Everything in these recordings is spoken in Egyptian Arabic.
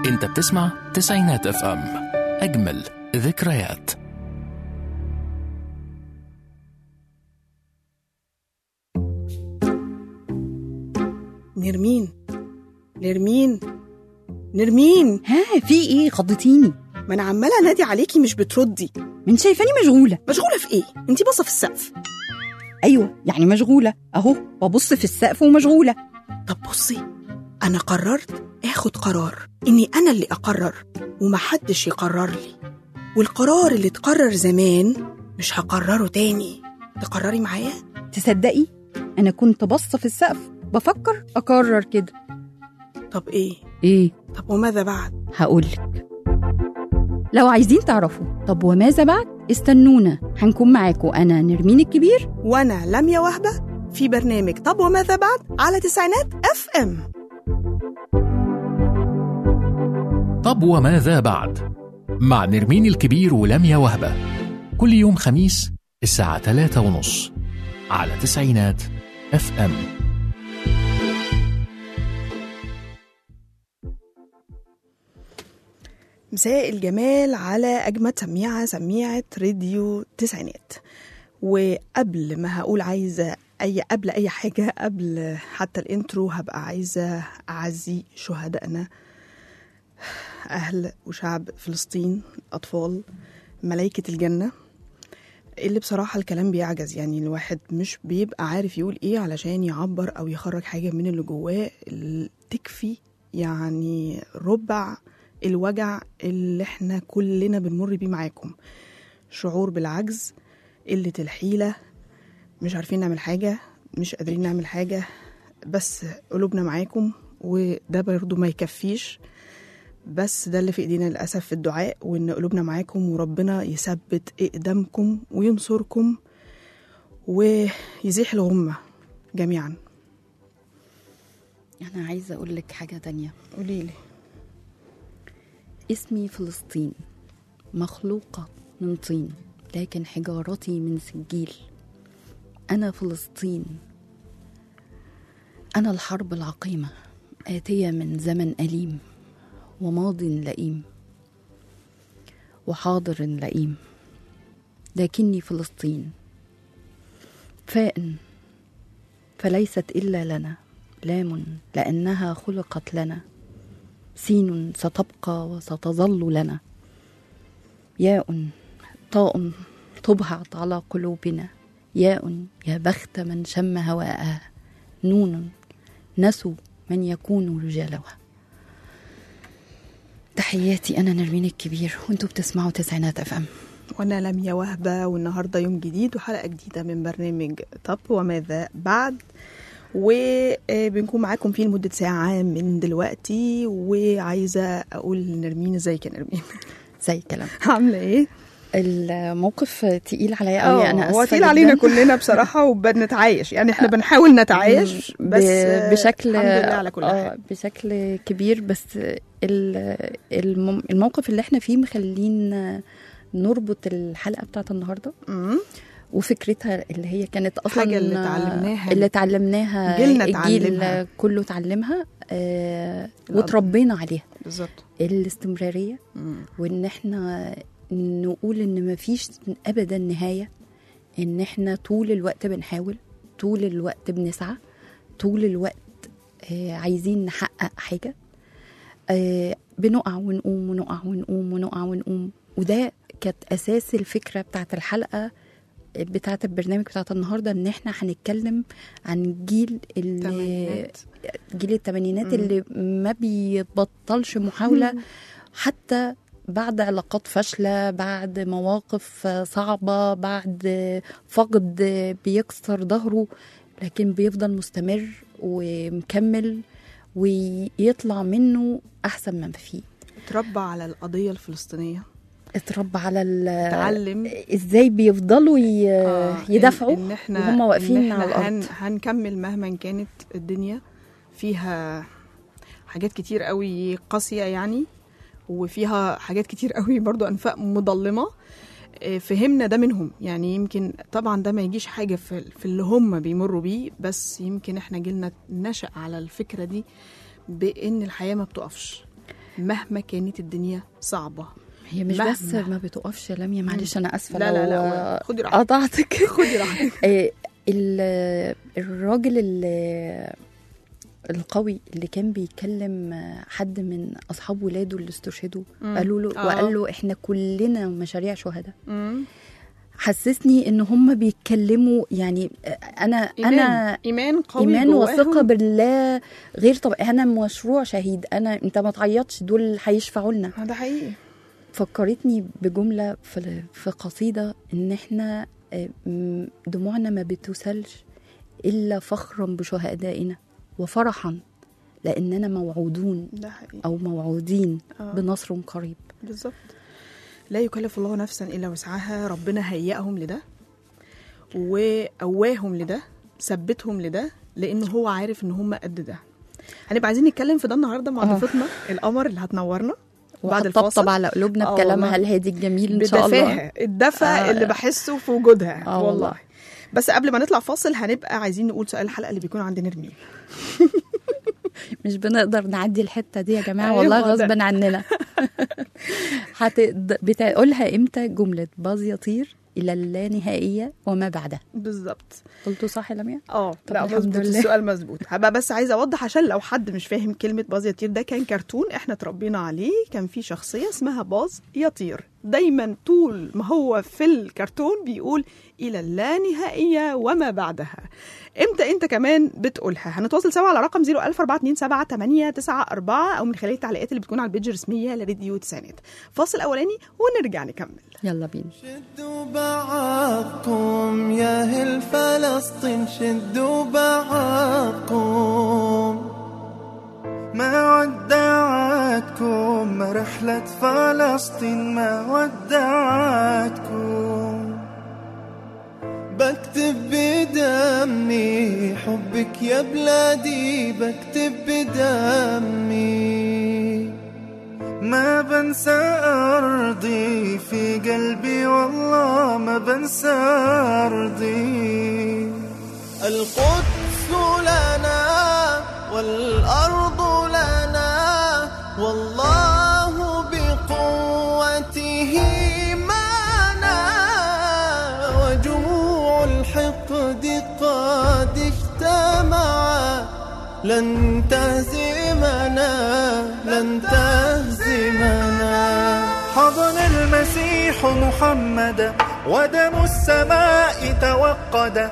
انت بتسمع تسعينات اف ام اجمل ذكريات نرمين نرمين نرمين ها في ايه خضتيني ما انا عماله انادي عليكي مش بتردي من شايفاني مشغوله مشغوله في ايه انتي باصه في السقف ايوه يعني مشغوله اهو ببص في السقف ومشغوله طب بصي انا قررت اخد قرار اني انا اللي اقرر ومحدش يقرر لي والقرار اللي اتقرر زمان مش هقرره تاني تقرري معايا تصدقي انا كنت باصه في السقف بفكر اقرر كده طب ايه ايه طب وماذا بعد هقولك لو عايزين تعرفوا طب وماذا بعد استنونا هنكون معاكم انا نرمين الكبير وانا لميا وهبه في برنامج طب وماذا بعد على تسعينات اف ام طب وماذا بعد مع نرمين الكبير ولميا وهبة كل يوم خميس الساعة ثلاثة ونص على تسعينات اف ام مساء الجمال على أجمد سميعة سميعة راديو تسعينات وقبل ما هقول عايزة أي قبل أي حاجة قبل حتى الانترو هبقى عايزة أعزي شهدائنا أهل وشعب فلسطين أطفال ملايكة الجنة اللي بصراحة الكلام بيعجز يعني الواحد مش بيبقى عارف يقول إيه علشان يعبر أو يخرج حاجة من اللي جواه اللي تكفي يعني ربع الوجع اللي احنا كلنا بنمر بيه معاكم شعور بالعجز قلة الحيلة مش عارفين نعمل حاجة مش قادرين نعمل حاجة بس قلوبنا معاكم وده برضه ما يكفيش بس ده اللي في ايدينا للاسف في الدعاء وان قلوبنا معاكم وربنا يثبت اقدامكم وينصركم ويزيح الغمه جميعا انا عايزه اقول لك حاجه تانية قولي لي اسمي فلسطين مخلوقة من طين لكن حجارتي من سجيل أنا فلسطين أنا الحرب العقيمة آتية من زمن أليم وماض لئيم وحاضر لئيم لكني فلسطين فاء فليست إلا لنا لام لأنها خلقت لنا سين ستبقى وستظل لنا ياء طاء طبعت على قلوبنا ياء يا بخت من شم هواءها نون نسوا من يكون رجالها تحياتي انا نرمين الكبير وانتوا بتسمعوا تسعينات اف ام وانا لميا وهبه والنهارده يوم جديد وحلقه جديده من برنامج طب وماذا بعد وبنكون معاكم فيه لمده ساعه من دلوقتي وعايزه اقول لنرمين ازيك يا نرمين زي كلام عامله ايه الموقف تقيل عليا قوي انا هو اسفه تقيل علينا جداً. كلنا بصراحه وبنتعايش يعني احنا بنحاول نتعايش ب- بس بشكل الحمد لله على كل آه، حال بشكل كبير بس ال- الم- الموقف اللي احنا فيه مخلينا نربط الحلقه بتاعت النهارده أمم. وفكرتها اللي هي كانت اصلا حاجة اللي اتعلمناها. اللي اتعلمناها جيلنا الجيل اتعلمها. كله اتعلمها آه الأب. وتربينا عليها بالظبط الاستمراريه أمم. وان احنا نقول ان مفيش ابدا نهايه ان احنا طول الوقت بنحاول طول الوقت بنسعى طول الوقت آه، عايزين نحقق حاجه آه، بنقع ونقوم ونقع ونقوم ونقع ونقوم وده كانت اساس الفكره بتاعت الحلقه بتاعت البرنامج بتاعت النهارده ان احنا هنتكلم عن جيل اللي تمانينات. جيل الثمانينات مم. اللي ما بيبطلش محاوله حتى بعد علاقات فاشلة بعد مواقف صعبة بعد فقد بيكسر ظهره لكن بيفضل مستمر ومكمل ويطلع منه أحسن ما فيه اتربى على القضيه الفلسطينيه اتربى على ال- اتعلم ازاي بيفضلوا ي- آه، يدافعوا إن, إن احنا وهم واقفين إن على احنا الأرض هن هنكمل مهما كانت الدنيا فيها حاجات كتير قوي قاسية يعني وفيها حاجات كتير قوي برضو أنفاق مظلمة آه، فهمنا ده منهم يعني يمكن طبعا ده ما يجيش حاجة في, في اللي هم بيمروا بيه بس يمكن احنا جيلنا نشأ على الفكرة دي بأن الحياة ما بتقفش مهما كانت الدنيا صعبه هي مش مهما. بس ما بتقفش يا لميا معلش انا اسفه لا لا لو لا خدي راحتك قطعتك خدي راحتك آه، ال- الراجل ال- القوي اللي كان بيكلم آه، حد من اصحاب ولاده اللي استشهدوا مم. قالوا له آه. وقال له احنا كلنا مشاريع شهداء مم. حسسني ان هم بيتكلموا يعني آه، انا انا ايمان قوي ايمان جواهم. وثقه بالله غير طبيعي انا مشروع شهيد انا انت ما تعيطش دول هيشفعوا لنا آه، ده حقيقي فكرتني بجمله في في قصيده ان احنا آه، م- دموعنا ما بتسلش الا فخرا بشهدائنا وفرحا لاننا موعودون ده حقيقي او موعودين آه. بنصر قريب بالظبط لا يكلف الله نفسا الا وسعها ربنا هيئهم لده وقواهم لده ثبتهم لده لان هو عارف ان هم قد ده هنبقى عايزين نتكلم في ده النهارده مع آه. ضيفتنا القمر اللي هتنورنا بعد وهتطبطب الفاصل على قلوبنا آه بكلامها والله. الهادي الجميل ان شاء الله بدفاها الدفى آه. اللي بحسه في وجودها آه والله والله. بس قبل ما نطلع فاصل هنبقى عايزين نقول سؤال الحلقه اللي بيكون عند نرمين مش بنقدر نعدي الحته دي يا جماعه أيوة والله ده. غصبا عننا هت... بتقولها امتى جمله باظ يطير الى اللانهائيه وما بعدها بالظبط قلته صح يا لميا اه طب لا الحمد مظبوط لله. السؤال مظبوط هبقى بس عايزه اوضح عشان لو حد مش فاهم كلمه باز يطير ده كان كرتون احنا اتربينا عليه كان في شخصيه اسمها باز يطير دايما طول ما هو في الكرتون بيقول الى اللانهائيه وما بعدها امتى انت كمان بتقولها هنتواصل سوا على رقم 00427 او من خلال التعليقات اللي بتكون على البيج الرسميه لراديو تسعينات فاصل اولاني ونرجع نكمل يلا بينا شدوا بعضكم يا اهل فلسطين شدوا بعضكم ما ودعتكم رحلة فلسطين ما ودعتكم بكتب بدمي حبك يا بلادي بكتب بدمي ما بنسى أرضي في قلبي والله ما بنسى أرضي القدس لنا والأرض لنا والله بقوته معنا وجموع الحقد قد اجتمع لن تهزمنا لن تهزمنا حضن المسيح محمدا ودم السماء توقد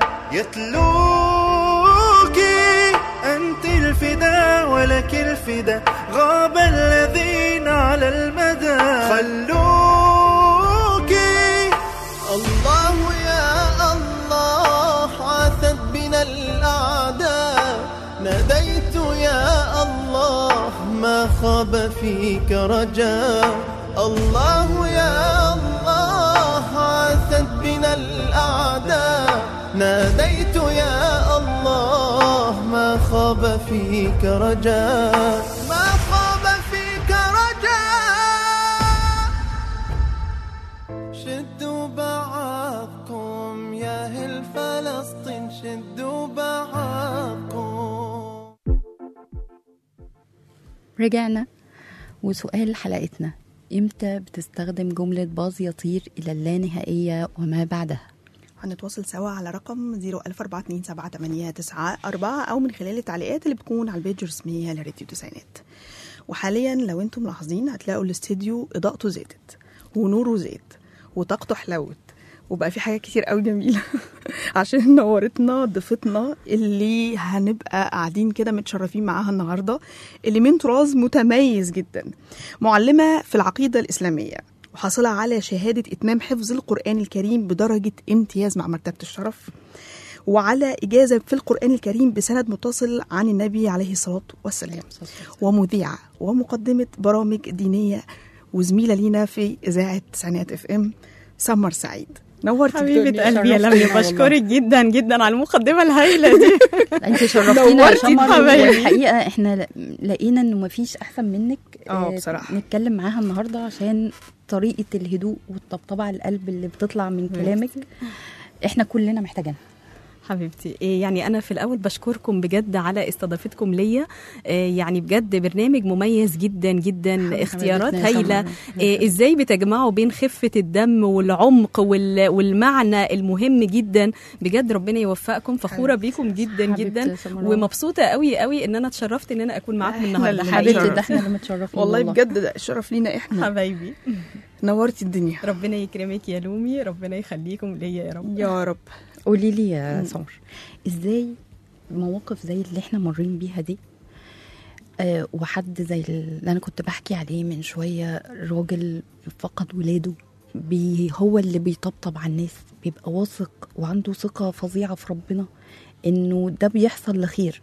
يتلوك أنت الفدا ولك الفدا غاب الذين على المدى خلوك الله يا الله عاثت بنا الأعداء ناديت يا الله ما خاب فيك رجاء الله يا الله عاثت بنا الأعداء ناديت يا الله ما خاب فيك رجاء ما خاب فيك رجاء شدوا بعضكم يا اهل فلسطين شدوا بعضكم رجعنا وسؤال حلقتنا امتى بتستخدم جمله باظ يطير الى اللانهائيه وما بعدها هنتواصل سوا على رقم 004278994 أو من خلال التعليقات اللي بتكون على البيج الرسمية لراديو تسعينات وحاليا لو انتم ملاحظين هتلاقوا الاستديو إضاءته زادت ونوره زاد وطاقته حلوت وبقى في حاجات كتير قوي جميله عشان نورتنا ضيفتنا اللي هنبقى قاعدين كده متشرفين معاها النهارده اللي من طراز متميز جدا معلمه في العقيده الاسلاميه وحاصله على شهاده اتمام حفظ القران الكريم بدرجه امتياز مع مرتبه الشرف وعلى إجازة في القرآن الكريم بسند متصل عن النبي عليه الصلاة والسلام ومذيعة ومقدمة برامج دينية وزميلة لينا في إذاعة تسعينات اف ام سمر سعيد نورتي حبيبة الدنيا. قلبي يا شرفتينا لميا والله. بشكرك جدا جدا على المقدمة الهايلة دي انت شرفتينا يا نورتي سمر الحبايب. والحقيقه احنا ل- لقينا انه مفيش احسن منك اه آه، بصراحة. نتكلم معاها النهارده عشان طريقه الهدوء والطبطبه على القلب اللي بتطلع من كلامك احنا كلنا محتاجينها حبيبتي إيه يعني انا في الاول بشكركم بجد على استضافتكم ليا إيه يعني بجد برنامج مميز جدا جدا اختيارات حبيبتنا يا هايله سمر. إيه ازاي بتجمعوا بين خفه الدم والعمق وال والمعنى المهم جدا بجد ربنا يوفقكم فخوره بيكم جدا حبيبتي جدا يا سمر. ومبسوطه قوي قوي ان انا اتشرفت ان انا اكون معاكم إحنا النهارده اللي حقيقي. حبيبتي ده احنا اللي متشرفين والله بجد ده الشرف لينا احنا حبايبي نورتي الدنيا ربنا يكرمك يا لومي ربنا يخليكم ليا يا رب يا رب قولي لي يا سمر ازاي مواقف زي اللي احنا مارين بيها دي آه وحد زي اللي انا كنت بحكي عليه من شويه راجل فقد ولاده بي هو اللي بيطبطب على الناس بيبقى واثق وعنده ثقه فظيعه في ربنا انه ده بيحصل لخير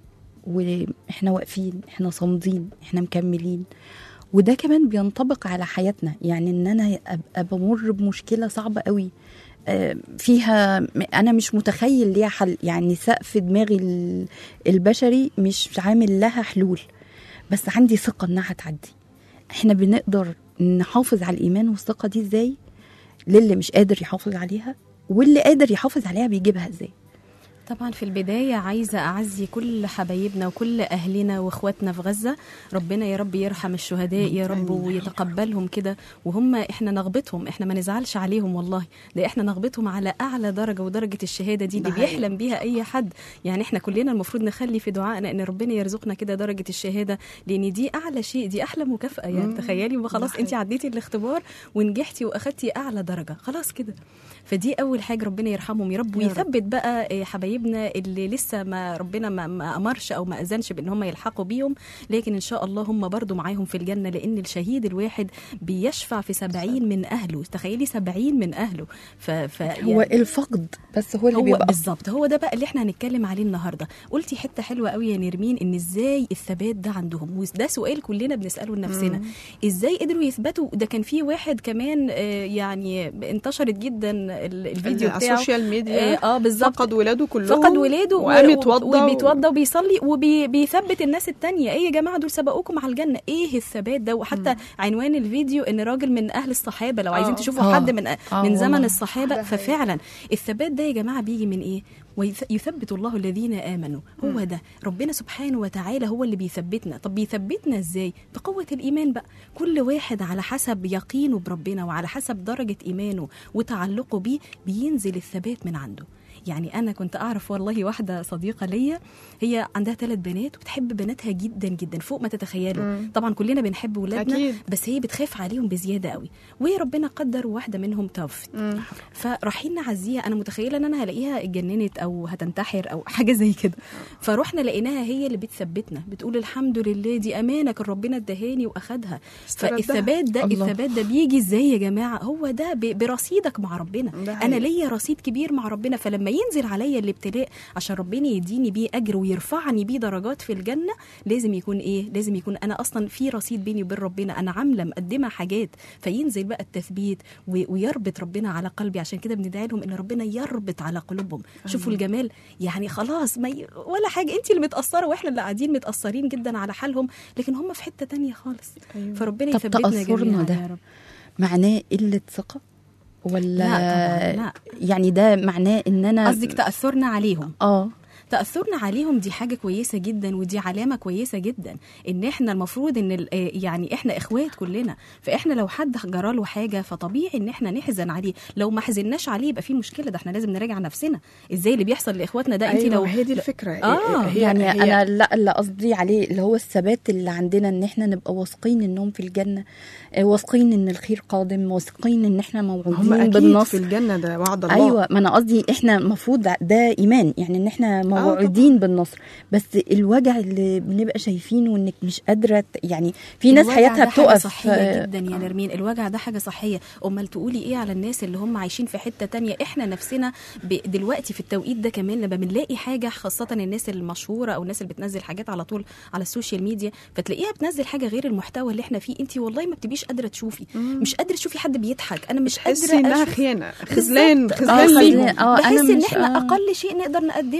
واحنا واقفين احنا صامدين احنا مكملين وده كمان بينطبق على حياتنا يعني ان انا ابقى بمر بمشكله صعبه قوي آه، فيها م- انا مش متخيل ليها حل يعني سقف دماغي ال- البشري مش عامل لها حلول بس عندي ثقه انها هتعدي احنا بنقدر نحافظ على الايمان والثقه دي ازاي للي مش قادر يحافظ عليها واللي قادر يحافظ عليها بيجيبها ازاي طبعا في البداية عايزة أعزي كل حبايبنا وكل أهلنا وإخواتنا في غزة ربنا يا رب يرحم الشهداء يا رب ويتقبلهم كده وهم إحنا نغبطهم إحنا ما نزعلش عليهم والله ده إحنا نغبطهم على أعلى درجة ودرجة الشهادة دي ده دي حقيقي. بيحلم بيها أي حد يعني إحنا كلنا المفروض نخلي في دعائنا إن ربنا يرزقنا كده درجة الشهادة لأن دي أعلى شيء دي أحلى مكافأة يعني مم. تخيلي ده خلاص أنت حقيقي. عديتي الاختبار ونجحتي وأخدتي أعلى درجة خلاص كده فدي اول حاجه ربنا يرحمهم يا رب يا رب. ويثبت بقى إيه، حبايبنا اللي لسه ما ربنا ما, ما امرش او ما اذنش بان هم يلحقوا بيهم لكن ان شاء الله هم برضو معاهم في الجنه لان الشهيد الواحد بيشفع في سبعين من اهله تخيلي سبعين من اهله ف, ف هو يعني الفقد بس هو اللي هو بيبقى بالظبط هو ده بقى اللي احنا هنتكلم عليه النهارده قلتي حته حلوه قوي يا نرمين ان ازاي الثبات ده عندهم وده سؤال كلنا بنساله لنفسنا ازاي قدروا يثبتوا ده كان في واحد كمان آه، يعني انتشرت جدا ال- الفيديو على بتاعه السوشيال ميديا اه, آه بالظبط فقد ولاده كلهم فقد ولاده وقام و- يتوضى وبيتوضى وبيصلي وبيثبت الناس التانية ايه يا جماعه دول سبقوكم على الجنه ايه الثبات ده وحتى عنوان الفيديو ان راجل من اهل الصحابه لو عايزين آه. تشوفوا آه. حد من آه من زمن والله. الصحابه ده حقيقي. ففعلا الثبات ده يا جماعه بيجي من ايه ويثبت الله الذين امنوا هو ده ربنا سبحانه وتعالى هو اللي بيثبتنا طب بيثبتنا ازاي بقوه الايمان بقى كل واحد على حسب يقينه بربنا وعلى حسب درجه ايمانه وتعلقه بيه بينزل الثبات من عنده يعني انا كنت اعرف والله واحده صديقه ليا هي عندها ثلاث بنات وبتحب بناتها جدا جدا فوق ما تتخيلوا مم. طبعا كلنا بنحب ولادنا أكيد. بس هي بتخاف عليهم بزياده قوي وربنا قدر واحده منهم توفت مم. فرايحين نعزيها انا متخيله ان انا هلاقيها اتجننت او هتنتحر او حاجه زي كده فروحنا لقيناها هي اللي بتثبتنا بتقول الحمد لله دي امانه كان ربنا ادهاني واخدها استردها. فالثبات ده الله. الثبات ده بيجي ازاي يا جماعه هو ده ب- برصيدك مع ربنا ده انا حقيقي. ليا رصيد كبير مع ربنا فلما ينزل عليا الابتلاء عشان ربنا يديني بيه اجر ويرفعني بيه درجات في الجنه لازم يكون ايه لازم يكون انا اصلا في رصيد بيني وبين ربنا انا عامله مقدمه حاجات فينزل بقى التثبيت و- ويربط ربنا على قلبي عشان كده بندعي لهم ان ربنا يربط على قلوبهم شوفوا الجمال يعني خلاص ما ي... ولا حاجه انت اللي متاثره واحنا اللي قاعدين متاثرين جدا على حالهم لكن هم في حته تانية خالص أيوة. فربنا طب يثبتنا تأثرنا جميعا ده يا رب معناه قله ثقه ولا لا طبعاً، لا. يعني ده معناه ان انا قصدك تاثرنا عليهم اه تأثرنا عليهم دي حاجة كويسة جدا ودي علامة كويسة جدا إن إحنا المفروض إن ال- آه يعني إحنا إخوات كلنا فإحنا لو حد جراله حاجة فطبيعي إن إحنا نحزن عليه لو ما حزناش عليه يبقى في مشكلة ده إحنا لازم نراجع نفسنا إزاي اللي بيحصل لإخواتنا ده أنت أيوة، لو هي دي الفكره آه، هي يعني هي انا لا اللي قصدي عليه اللي هو الثبات اللي عندنا ان احنا نبقى واثقين انهم في الجنه آه، واثقين ان الخير قادم واثقين ان احنا هم موعودين اكيد في بالنصر الجنه ده وعد الله ايوه ما انا قصدي احنا المفروض ده ايمان يعني ان احنا موعودين بالنصر بس الوجع اللي بنبقى شايفينه وانك مش قادره ت- يعني في ناس الوجع حياتها ده حاجة بتقف صحية آه، جدا يا نرمين الوجع ده حاجة صحية أمال تقولي إيه على الناس اللي هم عايشين في حتة تانية إحنا نفسنا ب- دلوقتي في التوقيت ده كمان لما بنلاقي حاجة خاصة الناس المشهورة أو الناس اللي بتنزل حاجات على طول على السوشيال ميديا فتلاقيها بتنزل حاجة غير المحتوى اللي إحنا فيه أنت والله ما بتبقيش قادرة تشوفي مش قادرة تشوفي حد بيضحك أنا مش تحسي قادرة انها أشوف خيانه خذلان آه، خذلان ليهم خذلان. اه بحس انا ان مش احنا آه. اقل شيء نقدر نقدمه عشان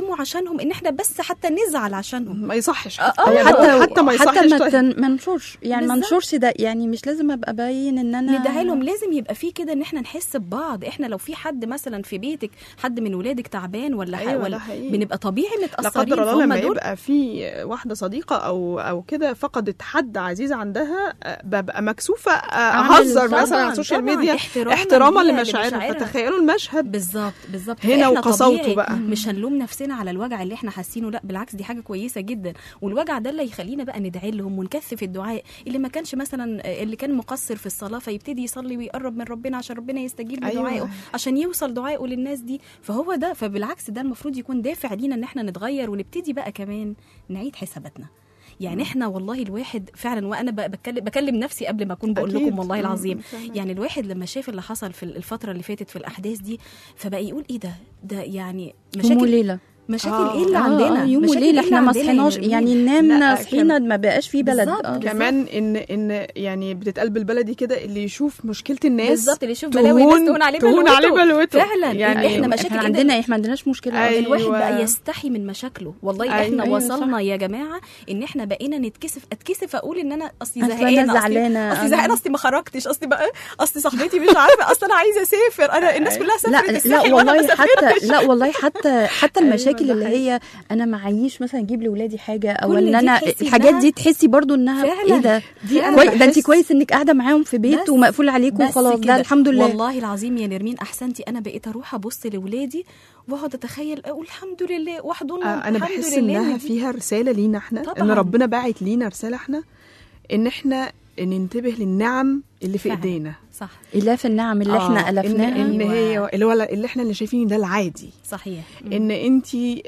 عشانهم ان احنا بس حتى نزعل عشانهم ما يصحش آه، حتى, يعني حتى حتى ما حتى يصحش ما طيب. تن- ما ننشرش يعني ما بالظبط. ننشرش ده يعني مش لازم ابقى باين ان انا ندعي لهم لازم يبقى في كده ان احنا نحس ببعض احنا لو في حد مثلا في بيتك حد من ولادك تعبان ولا أيوة، أيوة ده ولا حقيقي. بنبقى طبيعي لا متاثرين قدر الله فهم لما دول يبقى في واحده صديقه او او كده فقدت حد عزيز عندها آه، ببقى مكسوفه آه، أعمل اهزر طبعاً، مثلا على السوشيال طبعاً، ميديا احتراما احتراما ليها، لمشاعرها لمشاعرها. فتخيلوا المشهد بالظبط بالظبط هنا فإحنا وقساوته طبيعي بقى. مش هنلوم نفسنا على الوجع اللي احنا حاسينه لا بالعكس دي حاجه كويسه جدا والوجع ده اللي يخلينا بقى ندعي لهم ونكثف الدعاء اللي ما كانش مثلا اللي كان مقصر في الصلاه فيبتدي يصلي ويقرب من ربنا عشان ربنا يستجيب أيوة. لدعائه عشان يوصل دعائه للناس دي فهو ده فبالعكس ده المفروض يكون دافع لينا ان احنا نتغير ونبتدي بقى كمان نعيد حساباتنا يعني احنا والله الواحد فعلا وانا ب- بتكلم بكلم نفسي قبل ما اكون بقول أكيد. لكم والله مم، العظيم فاهمة. يعني الواحد لما شاف اللي حصل في الفتره اللي فاتت في الاحداث دي فبقى يقول ايه ده ده يعني يوم مشاكل وليله مشاكل آه. ايه اللي آه، عندنا آه، يوم مشاكل وليله إيه احنا اللي ما عندنا يا صحيناش نرمين؟ يعني لا، نامنا كان- صحينا ما بقاش في بلد بالظبط. آه. كمان ان ان يعني بتتقال بالبلدي كده اللي يشوف مشكله الناس بالظبط اللي يشوف بلاوي الناس تهون عليه تهون عليه بلوته. بلوته فعلا يعني احنا مشاكل احنا إيه عندنا احنا ما عندناش مشكله أيوة. الواحد بقى يستحي من مشاكله والله أيوة. احنا أيوة، وصلنا يا جماعه ان احنا بقينا نتكسف اتكسف اقول ان انا اصلي أصل أنا زهقانه زعلانة، اصلي أنا- زهقانه اصلي ما خرجتش اصلي بقى اصلي صاحبتي مش عارفه اصل انا عايزه اسافر انا الناس كلها لا سافرت لا الساحل وانا ما والله حتى سافرتش لا والله حتى حتى أيوة، المشاكل ده اللي حقيقي. هي انا معيش مثلا اجيب لاولادي حاجه او كل ان دي انا تحسي الحاجات إنها- دي تحسي برضو انها فعلا. ايه ده دي أنا كوي... ده انت بحس- كويس انك قاعده معاهم في بيت بس- ومقفول عليكم بس وخلاص كده. ده الحمد لله والله العظيم يا نرمين احسنتي انا بقيت اروح ابص لاولادي واقعد اتخيل اقول الحمد لله واحضنهم آه، انا الحمد بحس لله انها إن دي- فيها رساله لينا احنا ان طبعاً. ربنا باعت لينا رساله احنا ان احنا ننتبه للنعم اللي في فعلا. ايدينا صح الاف النعم اللي احنا آه، الفناها ان, إن أيوة. هي اللي هو اللي احنا اللي شايفينه ده العادي صحيح ان انت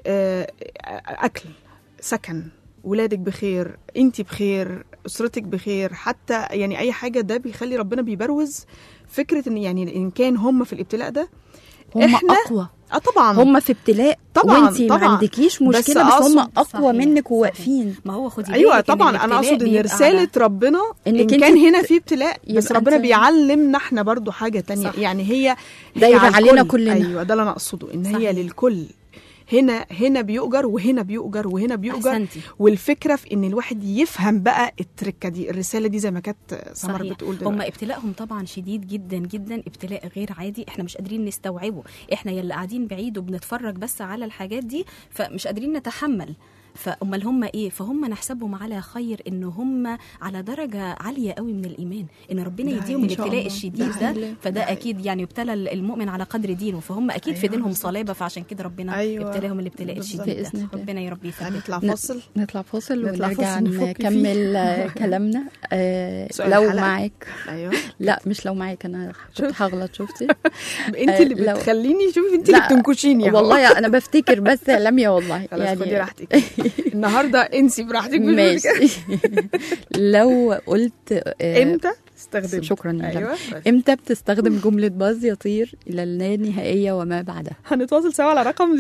اكل سكن ولادك بخير انت بخير اسرتك بخير حتى يعني اي حاجه ده بيخلي ربنا بيبروز فكره ان يعني ان كان هم في الابتلاء ده هم إحنا- اقوى اه طبعا هم في ابتلاء طبعاً، وانت ما طبعاً. عندكيش بس مشكله بس, هم أقصد- اقوى صحيح، منك صحيح. وواقفين ما هو خدي ايوه بالك إن طبعا انا الابتلاء اقصد ان بيبقى رساله على- ربنا ان إنك كان أنت هنا في ابتلاء بس يبقى ربنا أنت- بيعلمنا احنا برضو حاجه تانية صح. يعني هي ده هي يبقى على علينا الكل. كلنا. ايوه ده اللي انا اقصده ان هي صحيح. للكل هنا هنا بيؤجر وهنا بيؤجر وهنا بيؤجر أحسنتي. والفكره في ان الواحد يفهم بقى التركه دي الرساله دي زي ما كانت سمر صحيح. بتقول هم دلوقتي ابتلاءهم طبعا شديد جدا جدا ابتلاء غير عادي احنا مش قادرين نستوعبه احنا يلي قاعدين بعيد وبنتفرج بس على الحاجات دي فمش قادرين نتحمل فامال هم ايه فهم نحسبهم على خير ان هم على درجه عاليه قوي من الايمان ان ربنا ده يديهم إن شاء الابتلاء الله. الشديد ده ده حقيقي. فده ده حقيقي. اكيد يعني يبتلى المؤمن على قدر دينه فهم اكيد في أيوة دينهم بالظبط. صلابه فعشان كده ربنا أيوة. ابتلاهم الابتلاء بالظبط. الشديد بإذن ده الله. ربنا يا رب يثبت هنطلع ن- فاصل نطلع فاصل نطلع ونرجع فاصل نفك نكمل آه، كلامنا آه، سؤال لو الحلقة. معاك ايوه لا مش لو معاك انا كنت هغلط شفتي انت اللي لو- بتخليني شوفي انت اللي لا، بتنكشيني أهو. والله انا بفتكر بس يا لميا والله خلاص خدي راحتك النهارده انسي براحتك مش ماشي مشكلة. لو قلت آه، امتى استخدم شكرا يا ايوه لميا. امتى بتستخدم جملة باز يطير إلى اللانهائية وما بعدها هنتواصل سوا على رقم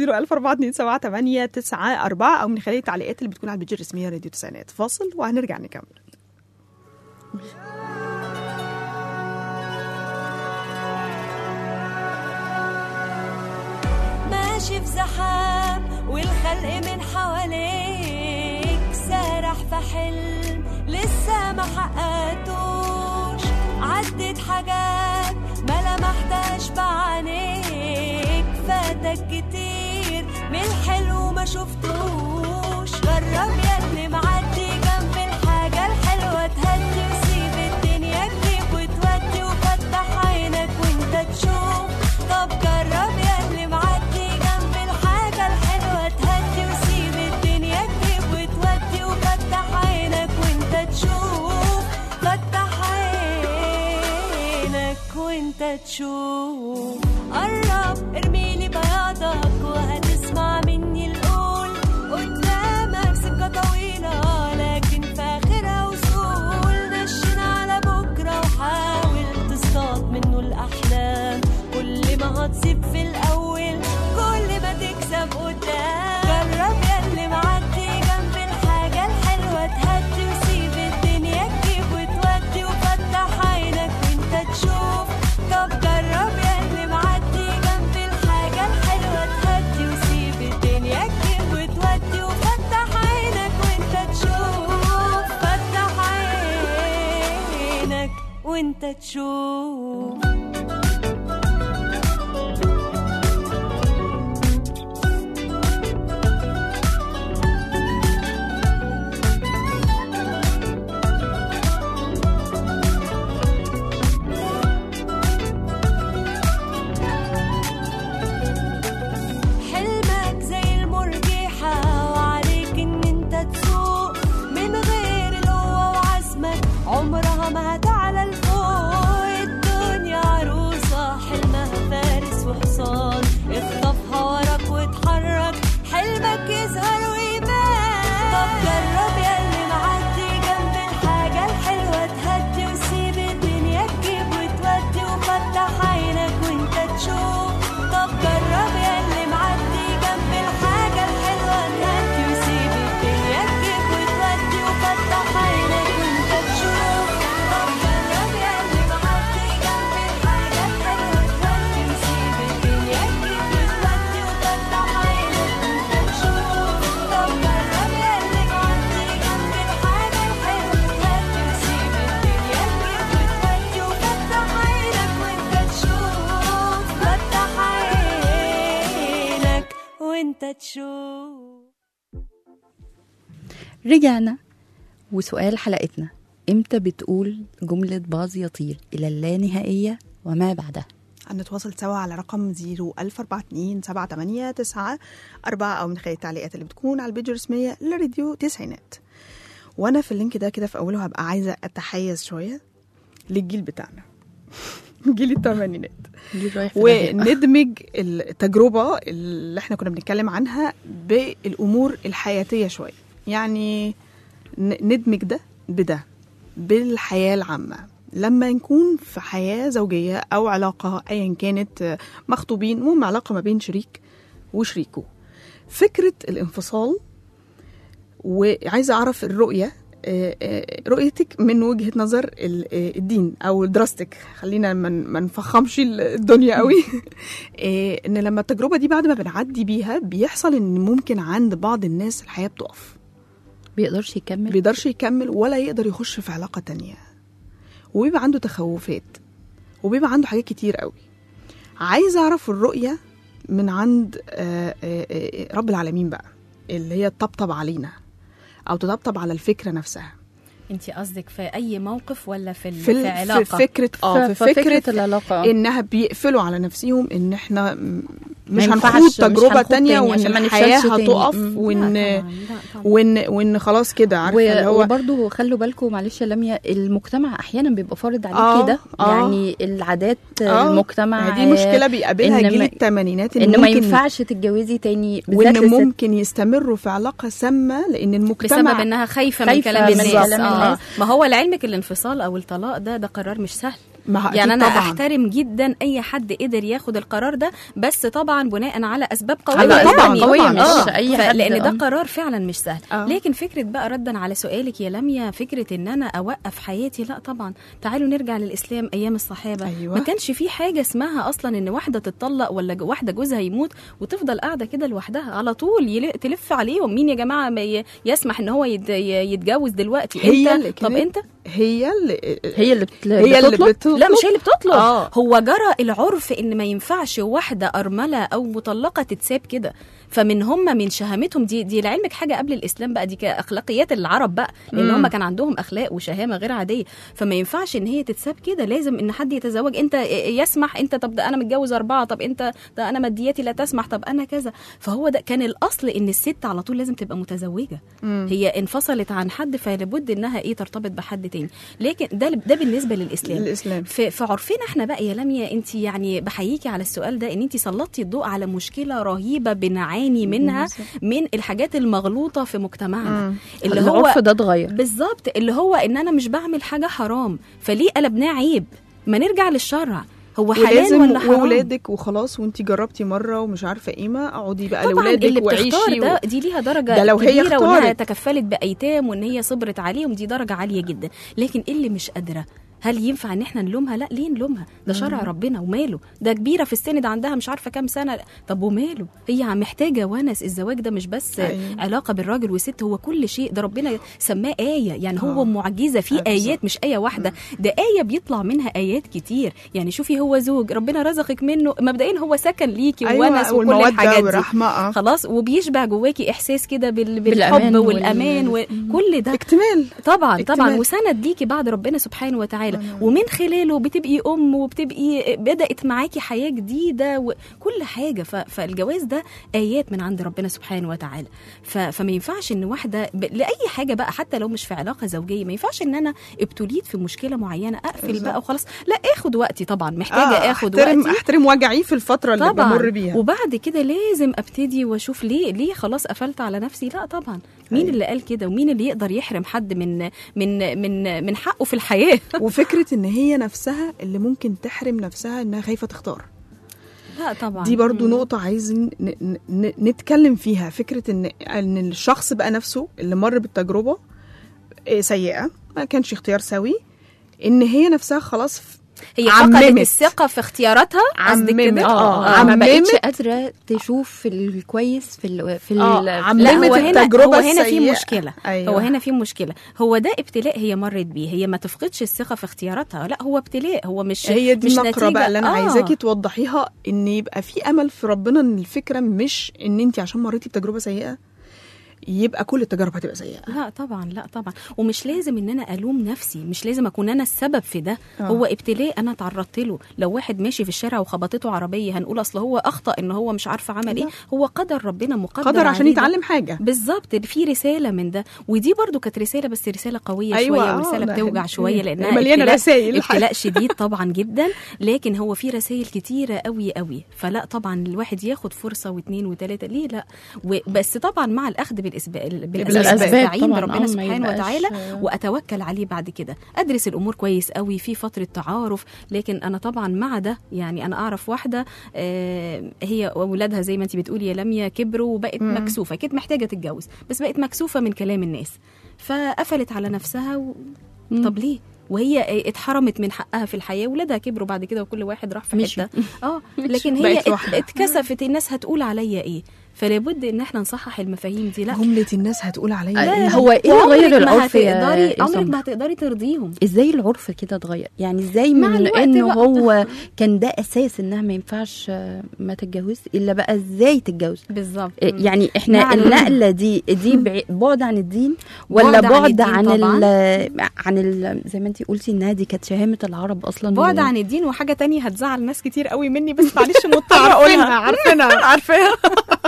014278994 او من خلال التعليقات اللي بتكون على البيج الرسميه راديو تسعينات فاصل وهنرجع نكمل ماشي في زحام والخلق من حواليك سارح في حلم لسه ما حققتوش عدت حاجات ما لمحتهاش بعينيك فاتك كتير من الحلو ما شفتوش جرب ياللي معدي جنب الحاجة الحلوة تهدي وسيب الدنيا تجيب وتودي وفتح عينك وانت تشوف طب جرب ياللي معدي جنب الحاجة الحلوة تهدي وسيب الدنيا تجيب وتودي وفتح عينك وانت تشوف فتح عينك وانت تشوف قرب ارميلي بياضك وهتسمع مني القول قدامك سكة طويلة لكن في آخرها وصول نشن على بكرة وحاول تصطاد منه الأحلام كل ما هتصيب في الأول كل ما تكسب قدام جرب ياللي معدي جنب الحاجة الحلوة تهدي وسيب الدنيا تجيب وتودي وفتح عينك وانت تشوف طب جرب ياللي معدي جنب الحاجة وانت تشوف حلمك زي المرجحة وعليك ان انت تسوق من غير القوة وعزمك عمرها ما هتعلى لفوق الدنيا عروسة حلمها فارس وحصان اخطفها وراك واتحرك حلمك يظهر ويبان طب جرب ياللي معدي جنب الحاجة الحلوة تهدي وسيب الدنيا تجيب وتودي وفتح عينك وانت تشوف طب جرب ياللي معدي جنب الحاجة الحلوة تهدي وسيب الدنيا تجيب وتودي وفتح عينك وانت تشوف طب جرب ياللي معدي جنب الحاجة الحلوة تهدي وسيب الدنيا تجيب وتودي وفتح عينك وانت تشوف طب جرب ياللي معدي جنب الحاجة الحلوة تهدي وسيب الدنيا تجيب وتودي وفتح عينك وانت تشوف فتح عينك وانت تشوف رجعنا وسؤال حلقتنا امتى بتقول جملة باظ يطير إلى اللانهائية وما بعدها هنتواصل سوا على رقم 0142789 أربعة أو من خلال التعليقات اللي بتكون على البيج الرسمية لراديو تسعينات وأنا في اللينك ده كده في أوله هبقى عايزة أتحيز شوية للجيل بتاعنا جيل الثمانينات دي رايح في داهية. وندمج التجربة اللي احنا كنا بنتكلم عنها بالأمور الحياتية شوية يعني ن- ندمج ده بده بالحياة العامة لما نكون في حياة زوجية أو علاقة أيا كانت آه، مخطوبين المهم علاقة ما بين شريك وشريكه فكرة الانفصال وعايزة أعرف الرؤية آه، آه، رؤيتك من وجهة نظر ال- آه، الدين أو دراستك خلينا ما ن- ما نفخمش الدنيا قوي آه، إن لما التجربة دي بعد ما بنعدي بيها بيحصل إن ممكن عند بعض الناس الحياة بتقف بيقدرش يكمل بيقدرش يكمل ولا يقدر يخش في علاقة تانية وبيبقى عنده تخوفات وبيبقى عنده حاجات كتير قوي عايزة أعرف الرؤية من عند آه، آه، آه، رب العالمين بقى اللي هي تطبطب علينا أو تطبطب على الفكرة نفسها انت قصدك في اي موقف ولا في, ال- في, في ال- علاقه في فكرة اه في فكرة العلاقة آه. انها بيقفلوا على نفسهم ان احنا م- مش ينفعش- هنخوض مش تجربة هنخوض تانية تاني وان عشان ما الحياة نفشلش تاني. هتقف مم. وان لا طبعاً، لا طبعاً. وان وان خلاص كده عارفة اللي و- هو وبرضه خلوا بالكم معلش يا لميا المجتمع احيانا بيبقى فارض عليك آه، كده آه. يعني العادات آه، المجتمع دي مشكلة بيقابلها إن جيل ما- الثمانينات ان ما ممكن- ينفعش تتجوزي تاني بالذات وان للست. ممكن يستمروا في علاقة سامة لان المجتمع بسبب انها خايفه, من خايفة كلام من الناس كلام آه. الناس. ما هو لعلمك الانفصال او الطلاق ده ده قرار مش سهل ما يعني انا طبعا احترم جدا اي حد قدر ياخد القرار ده بس طبعا بناء على اسباب قويه على أسباب يعني. قوية، آه، مش أي ف- حد، لان ده آه. قرار فعلا مش سهل آه. لكن فكره بقى ردا على سؤالك يا لميا فكره ان انا اوقف حياتي لا طبعا تعالوا نرجع للاسلام ايام الصحابه أيوة. ما كانش في حاجه اسمها اصلا ان واحده تتطلق ولا جو- واحده جوزها يموت وتفضل قاعده كده لوحدها على طول يل- تلف عليهم مين يا جماعه ما ي- يسمح ان هو يت- ي- يتجوز دلوقتي هي اللي انت طب كانت- انت هي اللي هي اللي بتل... هي اللي بتطلب بتطلب لا مش هي اللي بتطلب آه. هو جرى العرف ان ما ينفعش واحده ارمله او مطلقه تتساب كده فمن هم من شهامتهم دي دي لعلمك حاجه قبل الاسلام بقى دي كاخلاقيات العرب بقى لان مم. هم كان عندهم اخلاق وشهامه غير عاديه فما ينفعش ان هي تتساب كده لازم ان حد يتزوج انت يسمح انت طب ده انا متجوز اربعه طب انت ده انا مادياتي لا تسمح طب انا كذا فهو ده كان الاصل ان الست على طول لازم تبقى متزوجه مم. هي انفصلت عن حد فلابد انها ايه ترتبط بحد تاني لكن ده ده بالنسبه للاسلام الاسلام في في عرفنا احنا بقى يا لميا انت يعني بحييكي على السؤال ده ان انت سلطتي الضوء على مشكله رهيبه بنعاني منها من الحاجات المغلوطه في مجتمعنا مم. اللي هو العرف ده اتغير بالظبط اللي هو ان انا مش بعمل حاجه حرام فليه قلبناه عيب ما نرجع للشرع هو حلال ولازم ولا حرام وولادك وخلاص وانت جربتي مره ومش عارفه ايه ما اقعدي بقى طبعا اللي لاولادك بتختار وعيشي ده و... دي ليها درجه ده لو هي كبيره وانها اختارت. تكفلت بايتام وان هي صبرت عليهم دي درجه عاليه جدا لكن اللي مش قادره هل ينفع ان احنا نلومها لا ليه نلومها ده شرع ربنا وماله ده كبيره في السن ده عندها مش عارفه كام سنه طب وماله هي عم محتاجه ونس الزواج ده مش بس أيوة. علاقه بالراجل والست هو كل شيء ده ربنا سماه ايه يعني هو آه. معجزه في أيوة ايات مش ايه واحده ده ايه بيطلع منها ايات كتير يعني شوفي هو زوج ربنا رزقك منه مبدئيا هو سكن ليكي أيوة، وونس وكل والمودة الحاجات دي والرحمة، آه. خلاص وبيشبع جواكي احساس كده بال... بالأمان بالحب وال- والامان وكل ده اكتمال طبعا طبعا اكتمال. وسند ليكي بعد ربنا سبحانه وتعالى ومن خلاله بتبقي ام وبتبقي بدات معاكي حياه جديده وكل حاجه ف... فالجواز ده ايات من عند ربنا سبحانه وتعالى ف... فما ينفعش ان واحده ب... لاي حاجه بقى حتى لو مش في علاقه زوجيه ما ينفعش ان انا ابتليت في مشكله معينه اقفل بقى وخلاص لا اخد وقتي طبعا محتاجه آه، اخد احترم وقتي احترم وجعي في الفتره اللي طبعا بمر بيها وبعد كده لازم ابتدي واشوف ليه ليه خلاص قفلت على نفسي لا طبعا مين أيوة. اللي قال كده ومين اللي يقدر يحرم حد من من من من حقه في الحياه وفكره ان هي نفسها اللي ممكن تحرم نفسها انها خايفه تختار لا طبعا دي برضو مم. نقطة عايزين ن- ن- نتكلم فيها فكرة ان ان الشخص بقى نفسه اللي مر بالتجربة إيه، سيئة ما كانش اختيار سوي ان هي نفسها خلاص ف- هي عممت. فقدت الثقه في اختياراتها قصدك عممت. كده آه، اه ما عممت. بقتش قادره تشوف الكويس في ال في آه، ال عممت لا هو هنا التجربة هو هنا في السيئة. مشكله أيوة. هو هنا في مشكله هو ده ابتلاء هي مرت بيه هي ما تفقدش الثقه في اختياراتها لا هو ابتلاء هو مش هي دي مش النقرة نتيجة- بقى اللي انا آه. عايزاكي توضحيها ان يبقى في امل في ربنا ان الفكرة مش ان انت عشان مريتي بتجربة سيئة يبقى كل التجارب هتبقى سيئة لا طبعا لا طبعا ومش لازم ان انا الوم نفسي مش لازم اكون انا السبب في ده آه. هو ابتلاء انا تعرضت له لو واحد ماشي في الشارع وخبطته عربيه هنقول اصل هو اخطا ان هو مش عارفه عمل ايه لا. هو قدر ربنا مقدر قدر عشان عليه ده. يتعلم حاجة بالظبط في رساله من ده ودي برضو كانت رساله بس رساله قويه أيوة، شويه آه، ورساله ده بتوجع هي- شويه هي لانها مليانة ابتلاء- رسايل. ابتلاء شديد طبعا جدا لكن هو في رسائل كتيره قوي قوي فلا طبعا الواحد ياخد فرصه واثنين وثلاثه ليه لا بس طبعا مع الاخذ بالاسباب بالأسباب استعين طبعاً، بربنا آه، ما سبحانه يبقاش- وتعالى واتوكل عليه بعد كده ادرس الامور كويس قوي في فتره تعارف لكن انا طبعا مع ده يعني انا اعرف واحده آه، هي واولادها زي ما انت بتقولي يا لميا كبروا وبقت مم. مكسوفه كانت محتاجه تتجوز بس بقت مكسوفه من كلام الناس فقفلت على نفسها و... طب ليه وهي اتحرمت من حقها في الحياه ولادها كبروا بعد كده وكل واحد راح في مشوا. حته اه لكن هي بقت ات- لوحدها. اتكسفت الناس هتقول عليا ايه فلا بد ان احنا نصحح المفاهيم دي لا جملة الناس هتقول عليا لا، إيه؟ هو ايه وعمرك غير ما العرف يا هتقدري يا عمرك سمر؟ ما هتقدري ترضيهم ازاي العرف كده اتغير يعني ازاي مع من الوقت انه بقى. هو كان ده اساس انها ما ينفعش آه، ما تتجوز الا بقى ازاي تتجوز بالظبط إيه يعني احنا مع الوقت. النقله دي دي بعي- بعد عن الدين ولا بعد عن بعد الدين عن طبعاً. ال عن ال زي ما انت قلتي انها دي كانت شهامه العرب اصلا بعد و- عن الدين وحاجه تانية هتزعل ناس كتير قوي مني بس معلش مضطره عارفينها اقولها عارفينها عارفاها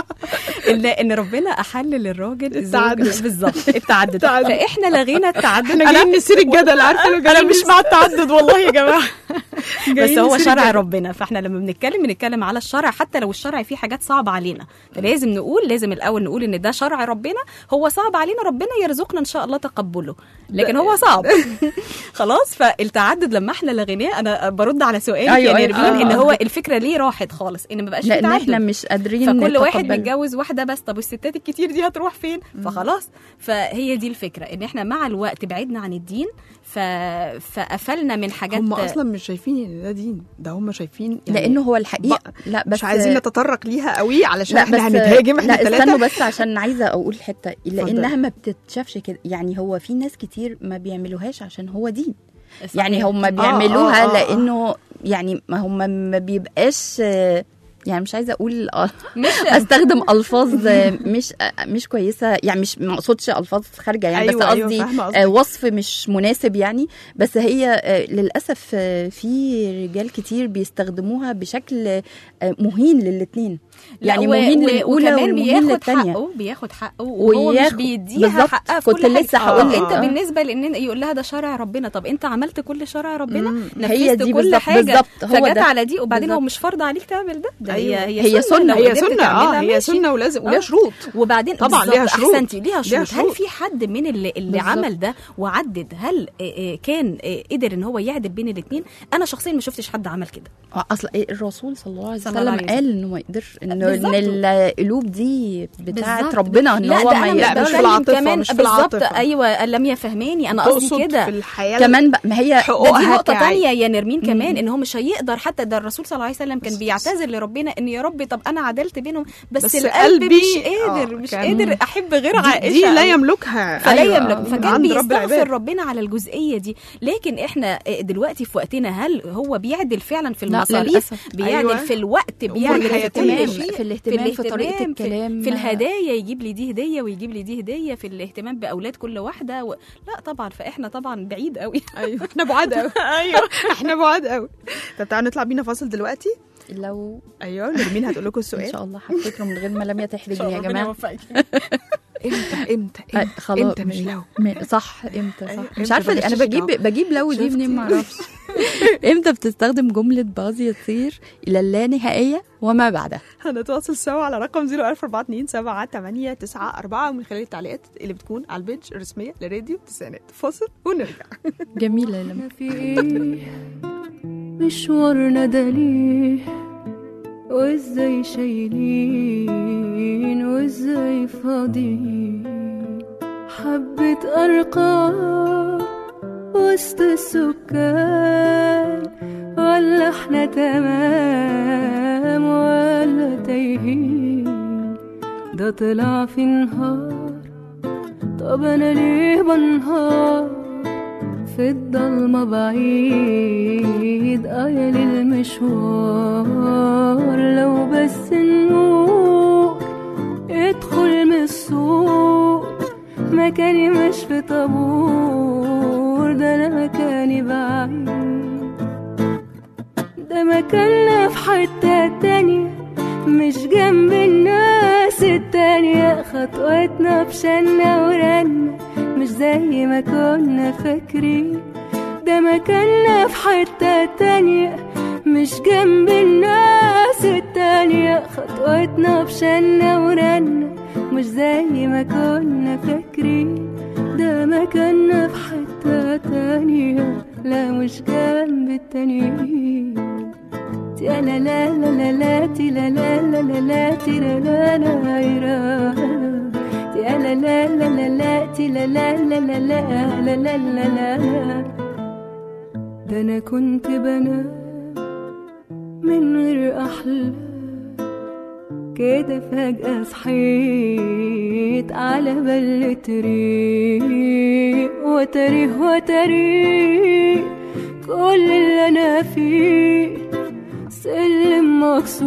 ان ان ربنا احل للراجل الزوج- التعدد. بالظبط التعدد التعدد. فاحنا لغينا التعدد احنا جايين نسير الجدل عارفه لو انا مش مع التعدد والله يا جماعه بس جايين هو نسير شرع الجدل. ربنا فاحنا لما بنتكلم بنتكلم على الشرع حتى لو الشرع فيه حاجات صعبه علينا فلازم نقول لازم الاول نقول ان ده شرع ربنا هو صعب علينا ربنا يرزقنا ان شاء الله تقبله لكن هو صعب خلاص فالتعدد لما احنا لغيناه انا برد على سؤالك أيوة، يا أيوة. نرمين ان آه. هو الفكره ليه راحت خالص ان ما بقاش في لان احنا تعدد مش قادرين فكل واحد نتقبل. متجوز واحده بس طب والستات الكتير دي هتروح فين فخلاص فهي دي الفكره ان احنا مع الوقت بعدنا عن الدين ف... فقفلنا من حاجات هم اصلا مش شايفين ان ده دين ده هم شايفين يعني لانه هو الحقيقه بق- لا بس مش عايزين نتطرق ليها قوي علشان لا احنا بس هنتهاجم احنا لا استنوا الثلاثه بس عشان عايزه اقول حته لانها اتفضلي. ما بتتشافش كده يعني هو في ناس كتير ما بيعملوهاش عشان هو دين صحيح. يعني هم آه، بيعملوها آه، آه. لانه يعني ما هم ما بيبقاش آه، يعني مش عايزه اقول آه، مش استخدم الفاظ آه، مش آه، مش كويسه يعني مش ما اقصدش الفاظ خارجه يعني أيوة، بس أيوة، قصدي فاهمة قصدك. آه، وصف مش مناسب يعني بس هي آه، للاسف آه، في رجال كتير بيستخدموها بشكل آه، مهين للاثنين يعني و- مهين و- للاولى وكمان والمهين بياخد للثانيه حقه بياخد حقه وهو مش وياخد- بيديها بالظبط، حقها في كنت كل حاجة. لسه هقول انت لك. بالنسبه لان يقول لها ده شرع ربنا طب انت عملت كل شرع ربنا مم. هي نفذت دي كل بالظبط- حاجه بالظبط، هو فجت ده. على دي وبعدين هو بالظبط. مش فرض عليك تعمل ده ده أيوة. هي هي سنة. لو هي قدرت سنه تعملها اه هي ماشي. سنه ولازم وليها آه. شروط وبعدين طبعاً بالظبط، ليها شروط. احسنتي ليها شروط ليها هل شروط. في حد من اللي, اللي بالظبط. عمل ده وعدد هل آه، آه، كان آه، قدر ان هو يعدل بين الاثنين انا شخصيا ما شفتش حد عمل كده اصل إيه الرسول صلى الله عليه صلى الله وسلم عليه قال انه ما يقدرش إن- انه بالظبط. ان القلوب دي بتاعت بالظبط. ربنا ان لا هو ده ما انا لا، يقدرش مش في بتكلم العاطفة، كمان مش في بالظبط العاطفة. ايوه لم يفهماني انا قصدي تقصد كده في الحياه كمان بقى ما هي ده دي حقوقها نقطة كعي- تانية يا نرمين كمان ان هو مش هيقدر حتى ده الرسول صلى الله عليه وسلم كان بيعتذر لربنا ان يا رب طب انا عدلت بينهم بس, بس القلب قلبي- مش قادر آه، مش كان- قادر احب غير دي, عائشة دي لا أو- يملكها فلا أيوة، يملك فكان عند رب بيستغفر العباد. ربنا على الجزئيه دي لكن احنا دلوقتي في وقتنا هل هو بيعدل فعلا في لا، المصاريف للأسف. بيعدل أيوة. في الوقت أمور بيعدل في الحياتية. كل شيء في الاهتمام في طريقة الاهتمام، في- الكلام. في الهدايا يجيب لي دي هديه ويجيب لي دي هديه في الاهتمام باولاد كل واحده و... لا طبعا فاحنا طبعا بعيد قوي ايوه احنا بعاد قوي ايوه احنا بعاد قوي طب تعالوا نطلع بينا فاصل دلوقتي لو ايوه نرمين هتقول لكم ان السؤال شاء الله هفتكره من غير ما لم تحرجني يا جماعه امتى امتى آه، امتى, خلاص امتى مش لو م- صح امتى أيوة، صح إمتى مش عارفه بلاش انا بجيب تشتغل. بجيب لو دي منين شفتي؟ ما اعرفش امتى بتستخدم جمله باظ يطير الى اللانهائيه وما بعدها هنتواصل سوا على رقم 014278994 ومن خلال التعليقات اللي بتكون على البيج الرسميه لراديو تسعينات فاصل ونرجع جميله لما في ايه مشوارنا ده ليه وازاي شايلين وازاي فاضيين حبة أرقام وسط السكان ولا احنا تمام ولا تايهين ده طلع في نهار طب انا ليه بنهار في الضلمة بعيد آية للمشوار لو بس النور ادخل من السوق مكاني مش في طابور ده أنا مكاني بعيد ده مكاننا في حتة تانية مش جنب الناس التانية خطوتنا بشنا ورنا مش زي ما كنا فاكرين ده مكاننا في حتة تانية مش جنب الناس التانية خطوتنا بشنا ورنا مش زي ما كنا فاكرين ده مكاننا في حتة تانية لا مش جنب التانيين تي لا لا لا لا لا تي لا لا لا لا لا تي لا لا لا لا تي لا لا لا لا لا تي لا لا لا لا لا لا لا لا لا ده انا كنت بنام من غير احلام كده فجأة صحيت على بل طريق وتاريخ وتاريخ كل اللي انا فيه سلم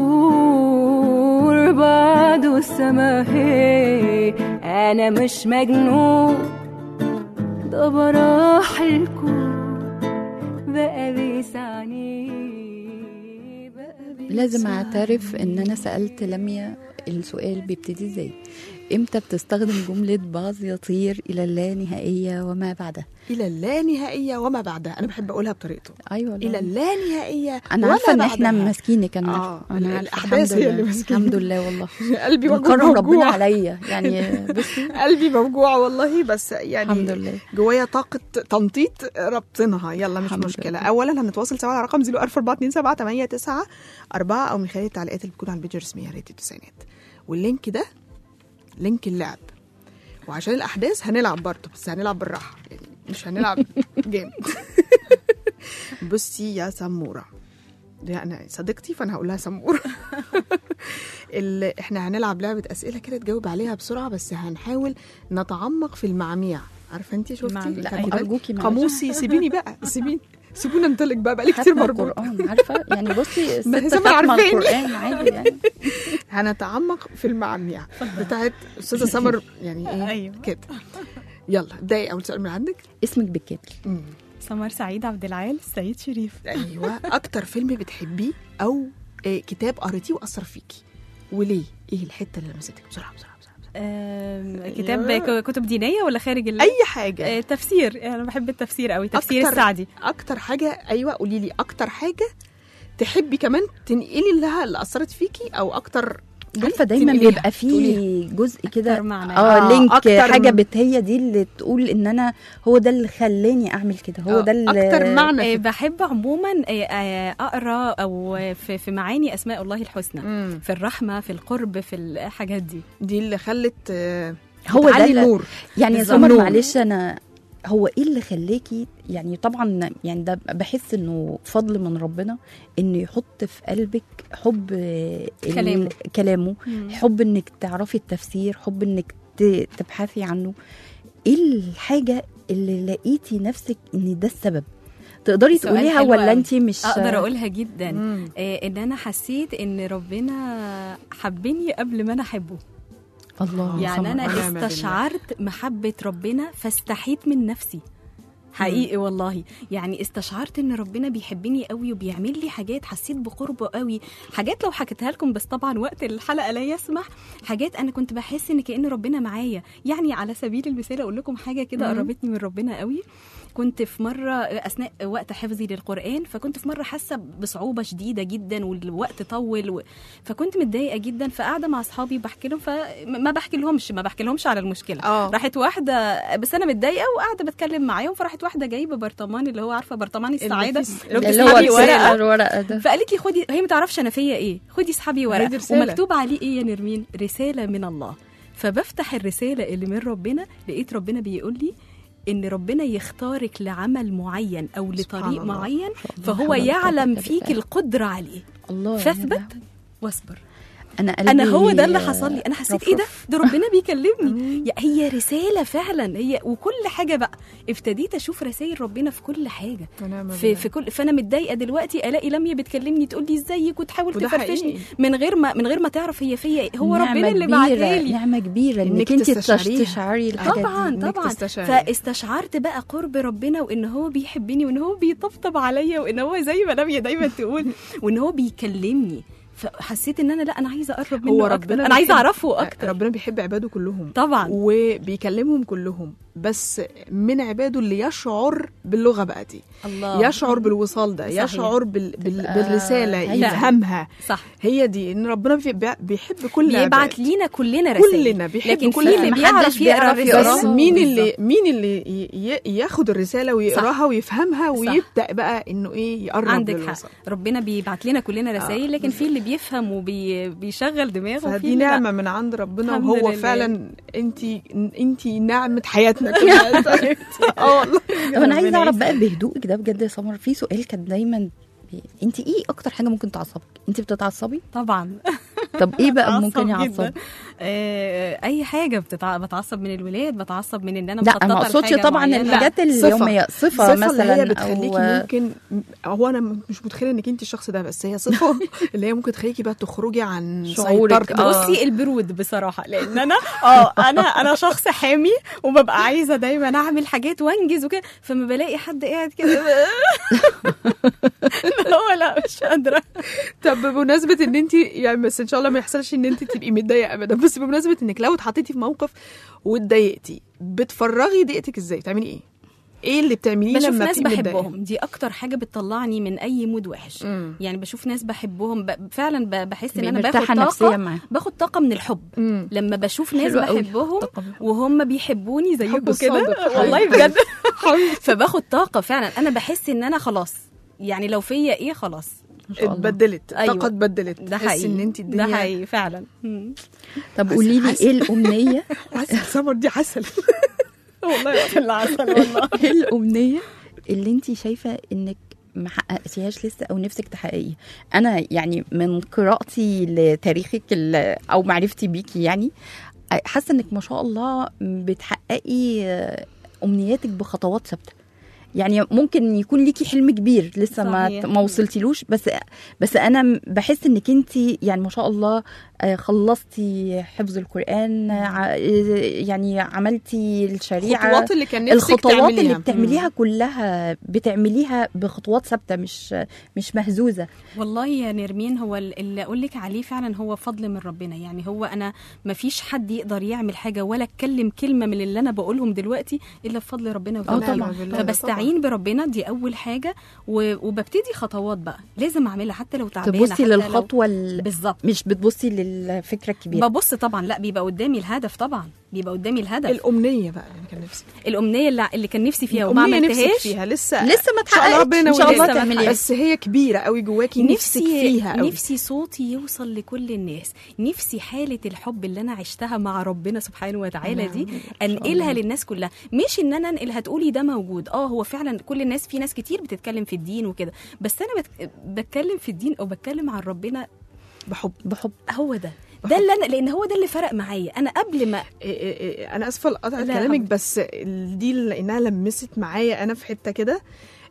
مكسور بعده السما هي انا مش مجنون ده براح الكون بقى بيسعني بقى بيسعني لازم اعترف ان انا سالت لميا السؤال بيبتدي ازاي امتى بتستخدم جمله باظ يطير الى اللانهائيه وما بعدها الى اللانهائيه وما بعدها انا بحب اقولها بطريقته ايوه الى اللانهائيه انا وما عارفه ان احنا بعدها. ماسكينك انا آه، عارفة. انا عارفة. الأحداث الحمد هي اللي لله. ماسكيني. الحمد لله والله قلبي بنكرم موجوع ربنا عليا يعني بصي قلبي موجوع والله بس يعني الحمد لله جوايا طاقة تنطيط ربطنها يلا مش الحمد مشكلة لله. أولا هنتواصل سوا على رقم 04227 أربعة أو من خلال التعليقات اللي بتكون على البيج الرسمية راديو التسعينات واللينك ده لينك اللعب وعشان الأحداث هنلعب برضه بس هنلعب بالراحة يعني مش هنلعب جامد بصي يا سمورة دي أنا صديقتي فأنا هقول لها سمورة ال- احنا هنلعب لعبة أسئلة كده تجاوب عليها بسرعة بس هنحاول نتعمق في المعاميع عارفة انت شفتي؟ المعاميع. لا خدتي بالك؟ ارجوكي معلش. قاموسي سيبيني بقى سيبيني سيبونا ننطلق بقى بقالي كتير ختم مربوط القران عارفه يعني بصي الست ما هي سما ختمه عارفاني. القران عادي يعني هنتعمق في المعاميع بتاعت استاذه سمر يعني ايه أيوة. كده يلا ابداي اول سؤال من عندك اسمك بالكامل مم. سمر سعيد عبد العال السيد شريف ايوه اكتر فيلم بتحبيه او إيه كتاب قريتيه واثر فيكي وليه ايه الحته اللي لمستك بسرعه بسرعه بسرعه, بسرعة. آم، كتاب ك- كتب دينيه ولا خارج ال... اي حاجه آه، تفسير انا بحب التفسير قوي تفسير أكتر- السعدي اكتر حاجه ايوه قولي لي اكتر حاجه تحبي كمان تنقلي لها اللي اثرت فيكي او اكتر عارفه دايما تنقليها، بيبقى فيه جزء كده أكتر معنى. اه آه، لينك أكتر حاجه من- بت هي دي اللي تقول ان انا هو ده اللي خلاني اعمل كده هو آه، ده اللي اكتر معنى آه، في بحب عموما آه، آه، اقرا او في في معاني اسماء الله الحسنى مم. في الرحمه في القرب في الحاجات دي دي اللي خلت آه، هو ده بتعلي اللي- النور يعني يا بالظبط. سمر نور. معلش انا هو ايه اللي خلاكي يعني طبعا يعني ده بحس انه فضل من ربنا انه يحط في قلبك حب آه، ال- كلامه. كلامه حب انك تعرفي التفسير حب انك ت- تبحثي عنه ايه الحاجه اللي لقيتي نفسك ان ده السبب تقدري سؤال تقوليها حلو ولا أوي. انت مش اقدر اقولها جدا مم. آه، ان انا حسيت ان ربنا حبني قبل ما انا احبه الله يعني سمر. انا ونعم بالله. استشعرت محبه ربنا فاستحيت من نفسي حقيقي والله يعني استشعرت ان ربنا بيحبني قوي وبيعمل لي حاجات حسيت بقربه قوي حاجات لو حكيتها لكم بس طبعا وقت الحلقه لا يسمح حاجات انا كنت بحس ان كان ربنا معايا يعني على سبيل المثال اقول لكم حاجه كده قربتني من ربنا قوي كنت في مره اثناء وقت حفظي للقران فكنت في مره حاسه بصعوبه شديده جدا والوقت طول و... فكنت متضايقه جدا فقاعده مع اصحابي بحكي لهم فما بحكي لهمش ما بحكي لهمش على المشكله اه راحت واحده بس انا متضايقه وقاعده بتكلم معاهم فراحت واحده جايبه برطمان اللي هو عارفه برطمان السعاده في- اللي هو اللي هو بتسحبي ورقه الورقه ده فقالت لي خدي هي ما تعرفش انا فيا ايه خدي اسحبي دي ورقه رسالة. ومكتوب عليه ايه يا نرمين رساله من الله فبفتح الرساله اللي من ربنا لقيت ربنا بيقول لي ان ربنا يختارك لعمل معين او سبحان لطريق الله. معين الله. فهو حول ولا يعلم قوة فيك إلا القدره عليه الله فاثبت واصبر انا قلبي انا هو ده اللي حصل لي انا حسيت ايه ده رفرف. ده ربنا بيكلمني يا هي رساله فعلا هي وكل حاجه بقى ابتديت اشوف رسائل ربنا في كل حاجه ونعم في بالله. في كل فانا متضايقه دلوقتي الاقي لميا بتكلمني تقول لي ازيك وتحاول وده تفرفشني حقيقي. من غير ما من غير ما تعرف هي فيا ايه هو نعمة ربنا اللي كبيرة، بعتها لي نعمة كبيرة إنك انك انت تستشعريها. تستشعري الحاجات دي. طبعا إنك طبعا تستشعري. فاستشعرت بقى قرب ربنا وان هو بيحبني وان هو بيطبطب عليا وان هو زي ما لميا دايما تقول وان هو بيكلمني فحسيت ان انا لا انا عايزه اقرب منه هو أكتر. ربنا انا عايزه بيحب- اعرفه اكتر ربنا بيحب عباده كلهم طبعا وبيكلمهم كلهم بس من عباده اللي يشعر باللغه بقى دي الله يشعر بالوصال ده صحيح. يشعر بال... بال... تبقى بالرساله هي- يفهمها صح هي دي ان ربنا بي- بيحب كل بيبعت عباد. لينا كلنا رسائل كلنا بيحب لكن كل في اللي عباد. بيعرف محدش يقرا بيعرف الرساله بس يقراها. مين بالظبط. اللي مين اللي ي... ي... ياخد الرساله ويقراها ويفهمها صح. ويبدا بقى انه ايه يقرب عندك حق للوصال. ربنا بيبعت لنا كلنا رسائل لكن في اللي بيفهم وبيشغل دماغه وفي فدي اللي لا. نعمه من عند ربنا الحمد وهو لله. فعلا انت انت نعمه حياتنا كلها اه والله طب انا عايزه ربنا اعرف بقى بهدوءك ده بجد يا سمر في سؤال كان دايما بي... انت ايه اكتر حاجه ممكن تعصبك انت بتتعصبي طبعا طب ايه بقى بتعصب ممكن جداً. يعصب آه، اي حاجه بتتع... بتعصب من الولاد بتعصب من ان انا لا مخططه ما اقصدش لحاجة طبعا معينة. الحاجات صفة. اليوميه صفه, صفة مثلا اللي هي بتخليكي او ممكن هو انا م- مش متخيله انك انت الشخص ده بس هي صفه اللي هي ممكن تخليكي بقى تخرجي عن شعورك. سيطرتك. آه. بصي البرود بصراحه لان انا اه انا انا شخص حامي وببقى عايزه دايما اعمل حاجات وانجز وكده فما بلاقي حد قاعد كده لا هو لا مش قادره طب بمناسبه ان انت يعني بس ان شاء الله ما يحصلش ان انت تبقي متضايقه ابدا بس بمناسبه انك لو اتحطيتي في موقف واتضايقتي بتفرغي ضيقتك ازاي بتعملي ايه ايه اللي بتعمليه بشوف لما ناس بتبقي متضايقة؟ بحبهم دي اكتر حاجه بتطلعني من اي مود وحش مم. يعني بشوف ناس بحبهم ب... فعلا ب... بحس ان انا باخد مرتاحه نفسيا طاقه معاها باخد طاقه من الحب مم. لما بشوف ناس حلوة قوي. بحبهم طاقة. وهم بيحبوني زيكم الحب كده الصادق. والله حبيبي. بجد فباخد طاقه فعلا انا بحس ان انا خلاص يعني لو فيا ايه خلاص ما شاء الله. اتبدلت أيوة. الطاقه اتبدلت ده تحسي حقيقي ان انت الدنيا ده حقيقي فعلا مم. طب قولي لي ايه الامنيه عسل سمر دي عسل والله العسل والله ايه الامنيه اللي انت شايفه انك ما حققتيهاش لسه او نفسك تحققيها انا يعني من قراءتي لتاريخك ال- او معرفتي بيكي يعني حاسه انك ما شاء الله بتحققي امنياتك بخطوات ثابته يعني ممكن يكون ليكي حلم كبير لسه ما صحيح. ما وصلتيلوش بس بس انا بحس انك انت يعني ما شاء الله آه، خلصتي حفظ القران ع- يعني عملتي الشريعه الخطوات اللي كان نفسك الخطوات تعمليها. اللي بتعمليها كلها بتعمليها بخطوات ثابته مش مش مهزوزه والله يا نرمين هو ال- اللي اقول لك عليه فعلا هو فضل من ربنا يعني هو انا ما فيش حد يقدر يعمل حاجه ولا اتكلم كلمه من اللي انا بقولهم دلوقتي الا بفضل ربنا اه وتوفيقه. طبعا بالله. فبستعين بستعين بربنا دي اول حاجه و- وببتدي خطوات بقى لازم اعملها حتى لو تعبانه تبصي حتى لو- للخطوه ال... بالظبط مش بتبصي للفكره الكبيره ببص طبعا لا بيبقى قدامي الهدف طبعا بيبقى قدامي الهدف الامنيه بقى اللي كان نفسي الامنيه اللي, اللي كان نفسي فيها وما الأمنية نفسك عملتهاش فيها لسه لسه ما إن شاء الله اتحققتش ربنا ان شاء الله يوليها. تعمليها بس هي كبيره قوي جواكي نفسك فيها قوي نفسي صوتي يوصل لكل الناس نفسي حالة الحب اللي أنا عشتها مع ربنا سبحانه وتعالى دي أنقلها للناس كلها مش إن أنا أنقلها تقولي ده موجود آه هو فعلا كل الناس في ناس كتير بتتكلم في الدين وكده بس أنا بت... بتكلم في الدين أو بتكلم عن ربنا بحب بحب هو ده ده اللي أنا لأن هو ده اللي فرق معايا أنا قبل ما إيه إيه إيه، انا اسفه لقطع لا، كلامك حبيبتي. بس ال- دي لانها لمست معايا انا في حته كده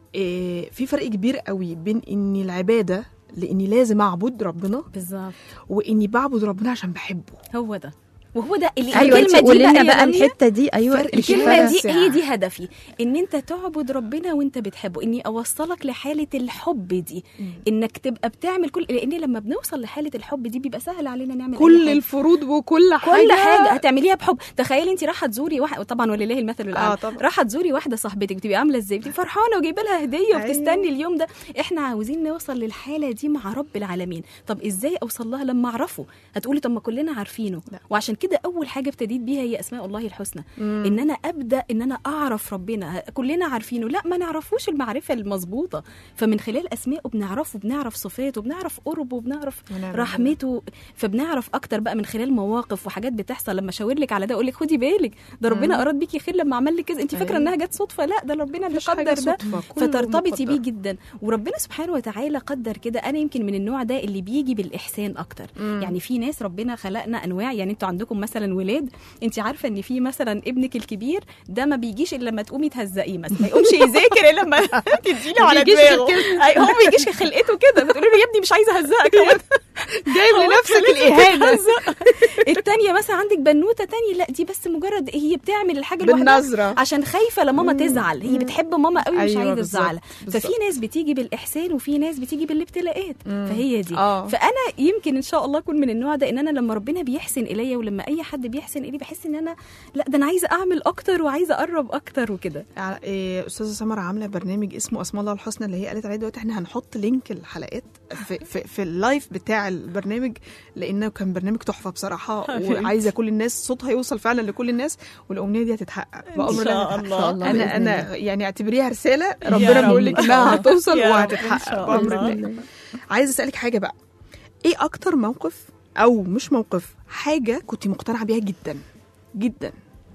إيه، في فرق كبير قوي بين اني العباده لاني لازم اعبد ربنا بالظبط واني بعبد ربنا عشان بحبه هو ده وهو ده اللي ايوه انت الكلمة دي قولي لنا يا بقى لميا الحته دي ايوه فرق الكلمة فرق دي ساعة. هي دي هدفي ان انت تعبد ربنا وانت بتحبه اني اوصلك لحالة الحب دي انك تبقى بتعمل كل لان لما بنوصل لحالة الحب دي بيبقى سهل علينا نعمل أي كل حاجة. الفروض وكل حاجه كل حاجة هتعمليها بحب تخيلي انت رايحة تزوري واحد طبعا ولله المثل الاعلى آه طبعا. رايحة تزوري واحدة صاحبتك بتبقى عاملة ازاي بتبقى فرحانة وجايبه لها هدية أيوة. وبتستني اليوم ده احنا عاوزين نوصل للحالة دي مع رب العالمين طب ازاي اوصل لها لما اعرفه هتقولي طب ما كلنا عارفينه لا. وعشان كده اول حاجة ابتديت بيها هي اسماء الله الحسنى ان انا ابدا ان انا اعرف ربنا كلنا عارفينه لا ما نعرفوش المعرفه المظبوطه فمن خلال اسمائه بنعرفه بنعرف صفاته بنعرف قربه بنعرف ونعم رحمته فبنعرف اكتر بقى من خلال مواقف وحاجات بتحصل لما اشاور لك على ده اقول لك خدي بالك ده ربنا اراد بيكي خير لما عمل لك كذا انت فاكره أيوة. انها جت صدفه لا ده ربنا اللي مفيش حاجة قدر ده صدفة، كله فترتبطي بيه مقدر. جدا وربنا سبحانه وتعالى قدر كده انا يمكن من النوع ده اللي بيجي بالاحسان اكتر يعني في ناس ربنا خلقنا انواع يعني انتوا عندكم مثلا ولاد انت عارفه ان في مثلا ابنك الكبير ده ما بيجيش الا لما تقومي تهزقيه مثلا ما يقومش يذاكر الا لما تديله على بيجيش دماغه أي هو ما بيجيش خلقته كده بتقولي له يا ابني مش عايزه اهزقك هو جايب لنفسك الاهانه التانية مثلا عندك بنوته تانية لا دي بس مجرد هي بتعمل الحاجه لوحدها بالنظره عشان خايفه لماما تزعل هي بتحب ماما قوي مش أيوة عايزه بالظبط، تزعلها بالظبط. ففي ناس بتيجي بالاحسان وفي ناس بتيجي بالابتلاءات فهي دي آه. فانا يمكن ان شاء الله اكون من النوع ده ان انا لما ربنا بيحسن الي ولما اي حد بيحسن الي بحس ان انا لا ده انا عايزه اعمل اكتر وعايزه اقرب اكتر وكده ع- إيه، استاذه سمر عامله برنامج اسمه اسماء الله الحسنى اللي هي قالت عليه دلوقتي احنا هنحط لينك الحلقات في, في, في اللايف بتاع البرنامج لانه كان برنامج تحفه بصراحه حبيبتي. وعايزه كل الناس صوتها يوصل فعلا لكل الناس والامنيه دي هتتحقق بامر شاء الله الله. هتتحقق. بإذن انا انا الله. يعني اعتبريها رساله ربنا رب. بيقول لك انها هتوصل يا رب. إن وهتتحقق شاء بامر الله. الله عايزه اسالك حاجه بقى ايه اكتر موقف او مش موقف حاجه كنت مقتنعه بيها جدا جدا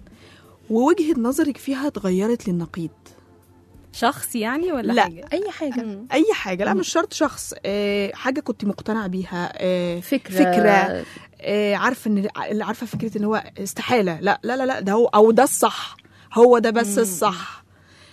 ووجهه نظرك فيها اتغيرت للنقيض شخص يعني ولا لا. حاجه اي حاجه مم. اي حاجه لا مش شرط شخص آه حاجه كنت مقتنعه بيها آه فكره فكرة. آه عارفه ان اللي عارفه فكره ان هو استحاله لا لا لا لا ده هو او ده الصح هو ده بس الصح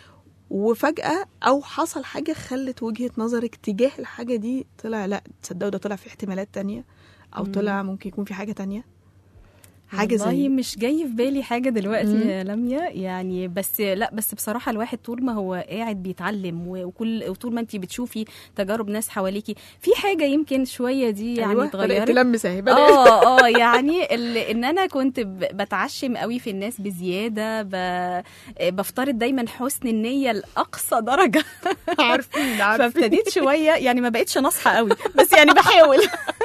وفجاه او حصل حاجه خلت وجهه نظرك تجاه الحاجه دي طلع لا تصدقوا ده طلع في احتمالات تانية او طلع ممكن يكون في حاجه تانية حاجه والله زي مش جاي في بالي حاجه دلوقتي مم. يا لميا يعني بس لا بس بصراحه الواحد طول ما هو قاعد بيتعلم و- وكل وطول ما انت بتشوفي تجارب ناس حواليكي في حاجه يمكن شويه دي يعني ايوه بدات اتغيرت تلمس اهي بدات اه اه يعني ال- ان انا كنت ب- بتعشم قوي في الناس بزياده ب- بفترض دايما حسن النيه لاقصى درجه عارفين عارفين فابتديت شويه يعني ما بقتش ناصحه قوي بس يعني بحاول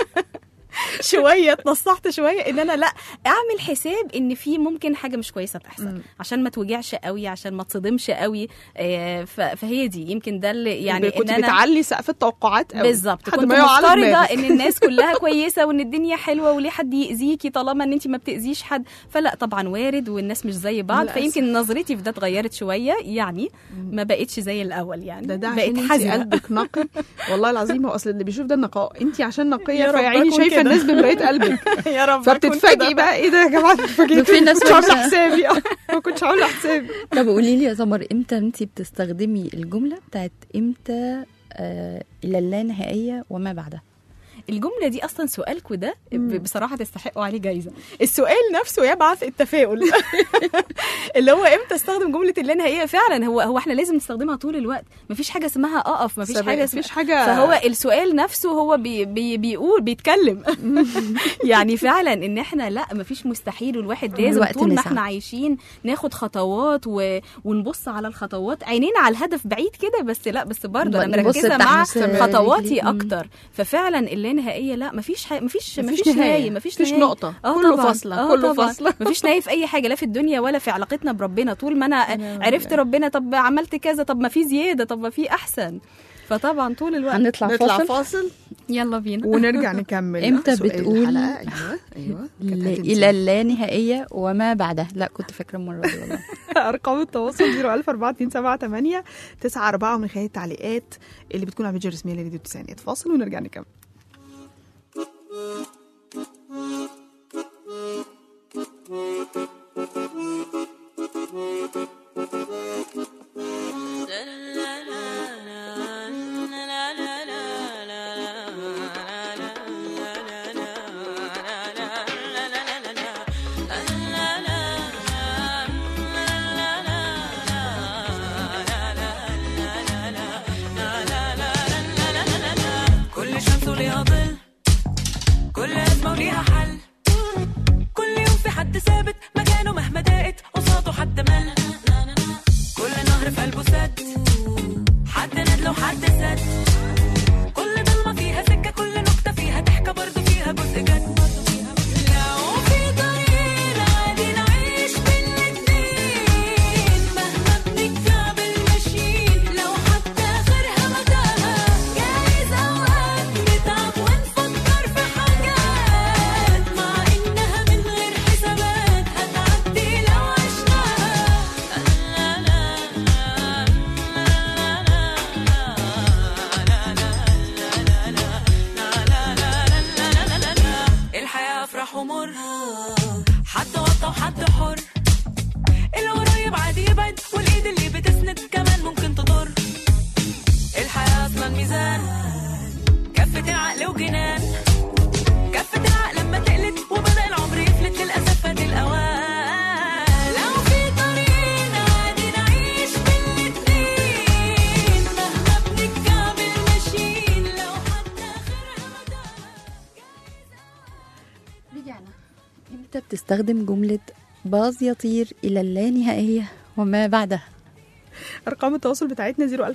شويه اتنصحت شويه ان انا لا اعمل حساب ان في ممكن حاجه مش كويسه تحصل عشان ما توجعش قوي عشان ما تصدمش قوي آه، ف- فهي دي يمكن ده اللي يعني كنت ان انا بتعلي سقف التوقعات قوي بالظبط لحد كنت ما يقع على مفترضه دماغك. ان الناس كلها كويسه وان الدنيا حلوه وليه حد يأذيكي طالما ان انت ما بتأذيش حد فلا طبعا وارد والناس مش زي بعض للأسف. فيمكن نظرتي في ده اتغيرت شويه يعني ما بقتش زي الاول يعني ده ده بقيت عشان انت حذرة. قلبك نقي والله العظيم هو اصل اللي بيشوف ده النقاء انت عشان نقيه يا رب فيا عيني أكون شايفه كده. الناس بمرايه قلبك يا رب فبتتفاجئي بقى ايه ده يا جماعه اتفاجئت في ناس ما كنتش عامله وحشة. حسابي آه، ما كنتش عامله حسابي طب قولي لي يا سمر امتى انت بتستخدمي الجمله بتاعت امتى آه الى اللانهائيه وما بعدها الجمله دي اصلا سؤالكم ده ب- بصراحه تستحقوا عليه جايزه السؤال نفسه يبعث التفاؤل اللي هو امتى استخدم جمله اللا نهائيه فعلا هو هو احنا لازم نستخدمها طول الوقت مفيش حاجه اسمها اقف مفيش سبق- حاجه مفيش اسمها حاجة- فهو السؤال نفسه هو بي بي بيقول بيتكلم يعني فعلا ان احنا لا مفيش مستحيل والواحد لازم الوقت طول ما نسعى. احنا عايشين ناخد خطوات و... ونبص على الخطوات عينينا على الهدف بعيد كده بس لا بس برضه انا نبص مركزه تحت مع رجلي. خطواتي مم. اكتر ففعلا اللانهائيه لا مفيش حي... مفيش مفيش مفيش نهاية. نهايه مفيش مفيش نهاية. نقطة. آه كله طبعاً. فاصلة. آه كله طبعاً. فاصلة. مفيش نهايه في اي حاجه لا في الدنيا ولا في علاقتنا بربنا طول ما انا عرفت ربنا طب عملت كذا طب ما في زياده طب ما في احسن فطبعا طول الوقت هنطلع نطلع فاصل فاصل يلا بينا ونرجع نكمل إمتى سؤال بتقول الحلقة. ايوه ايوه كانت ل- هتنسي. الى اللانهائيه وما بعدها لا كنت فاكره المره دي والله ارقام التواصل 01428 9 4 من خلال التعليقات اللي بتكون على البيج الرسميه لراديو التسعينات فاصل ونرجع نكمل كل شمس وليها ظل كل أزمة وليها حل كل يوم في حد ثابت مكانه مهما ضاقت قصاده حد مل كل نهر في قلبه سد حد ندل وحد سد كل ضلمة فيها سكة كل نكتة فيها ضحكة برضه فيها جزء جد لو في طريق عادي نعيش بالاتنين مهما بنتكعبل ماشيين لو حتى آخرها متاهة جايز أوقات نتعب ونفكر في حاجات مع إنها من غير حسابات هتعدي لو عشناها الحياة أفراح ومر حد وطى وحد حر القريب عادي يبعد والإيد اللي بتسند كمان ممكن تضر الحياة أصلا ميزان كفة العقل وجنان كفة العقل لما تقلت وبدأ العمر يفلت للأسف فات الأوان لو في طريقنا عادي نعيش بالاتنين مهما بنتكعبل ماشيين لو حتى آخرها متاهة رجعنا امتى بتستخدم جمله باظ يطير الى اللانهائيه وما بعدها ارقام التواصل بتاعتنا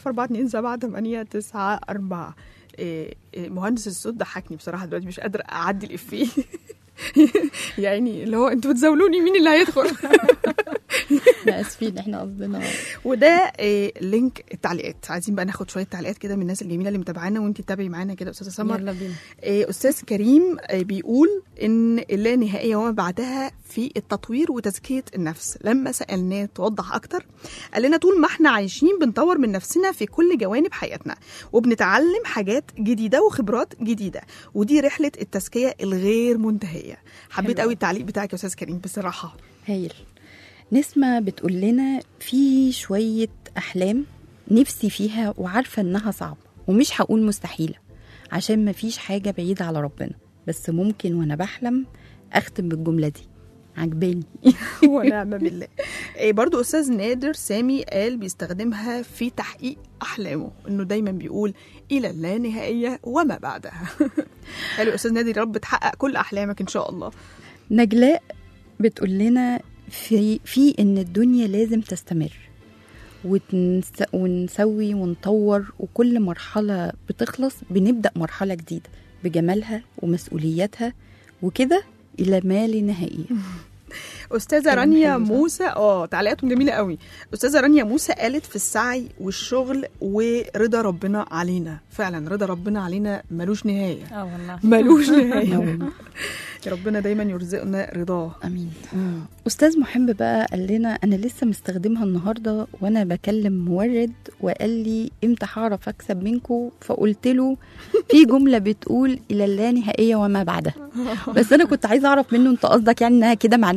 01427 إيه إيه مهندس الصوت ضحكني بصراحه دلوقتي مش قادره اعدي الافيه يعني اللي هو انتوا بتزاولوني مين اللي هيدخل لا اسفين احنا قصدنا وده إيه لينك التعليقات عايزين بقى ناخد شويه تعليقات كده من الناس الجميله اللي متابعانا وانت تتابعي معانا كده استاذه سمر يلا بينا إيه، استاذ كريم إيه، بيقول ان اللانهائيه وما بعدها في التطوير وتزكيه النفس لما سالناه توضح اكتر قال لنا طول ما احنا عايشين بنطور من نفسنا في كل جوانب حياتنا وبنتعلم حاجات جديده وخبرات جديده ودي رحله التزكيه الغير منتهيه حبيت حلو قوي التعليق بتاعك يا استاذ كريم بصراحه هايل نسمة بتقول لنا في شوية أحلام نفسي فيها وعارفة إنها صعبة ومش هقول مستحيلة عشان مفيش حاجة بعيدة على ربنا بس ممكن وأنا بحلم أختم بالجملة دي عجباني ونعم بالله إيه برضو استاذ نادر سامي قال بيستخدمها في تحقيق احلامه انه دايما بيقول الى اللانهائيه وما بعدها حلو استاذ نادر يا رب تحقق كل احلامك ان شاء الله نجلاء بتقول لنا في في ان الدنيا لازم تستمر وتنس ونسوي ونطور وكل مرحلة بتخلص بنبدأ مرحلة جديدة بجمالها ومسؤولياتها وكده إلى ما لا نهائية استاذه كلام رانيا حلو صح؟ موسى اه تعليقاتهم جميله قوي استاذه رانيا موسى قالت في السعي والشغل ورضا ربنا علينا فعلا رضا ربنا علينا ملوش نهايه اه والله ملوش نهايه نعم. يا ربنا دايما يرزقنا رضاه امين استاذ محب بقى قال لنا انا لسه مستخدمها النهارده وانا بكلم مورد وقال لي امتى هعرف اكسب منكم فقلت له في جمله بتقول الى اللانهائيه وما بعدها بس انا كنت عايزه اعرف منه انت قصدك يعني انها كده معناها حاجه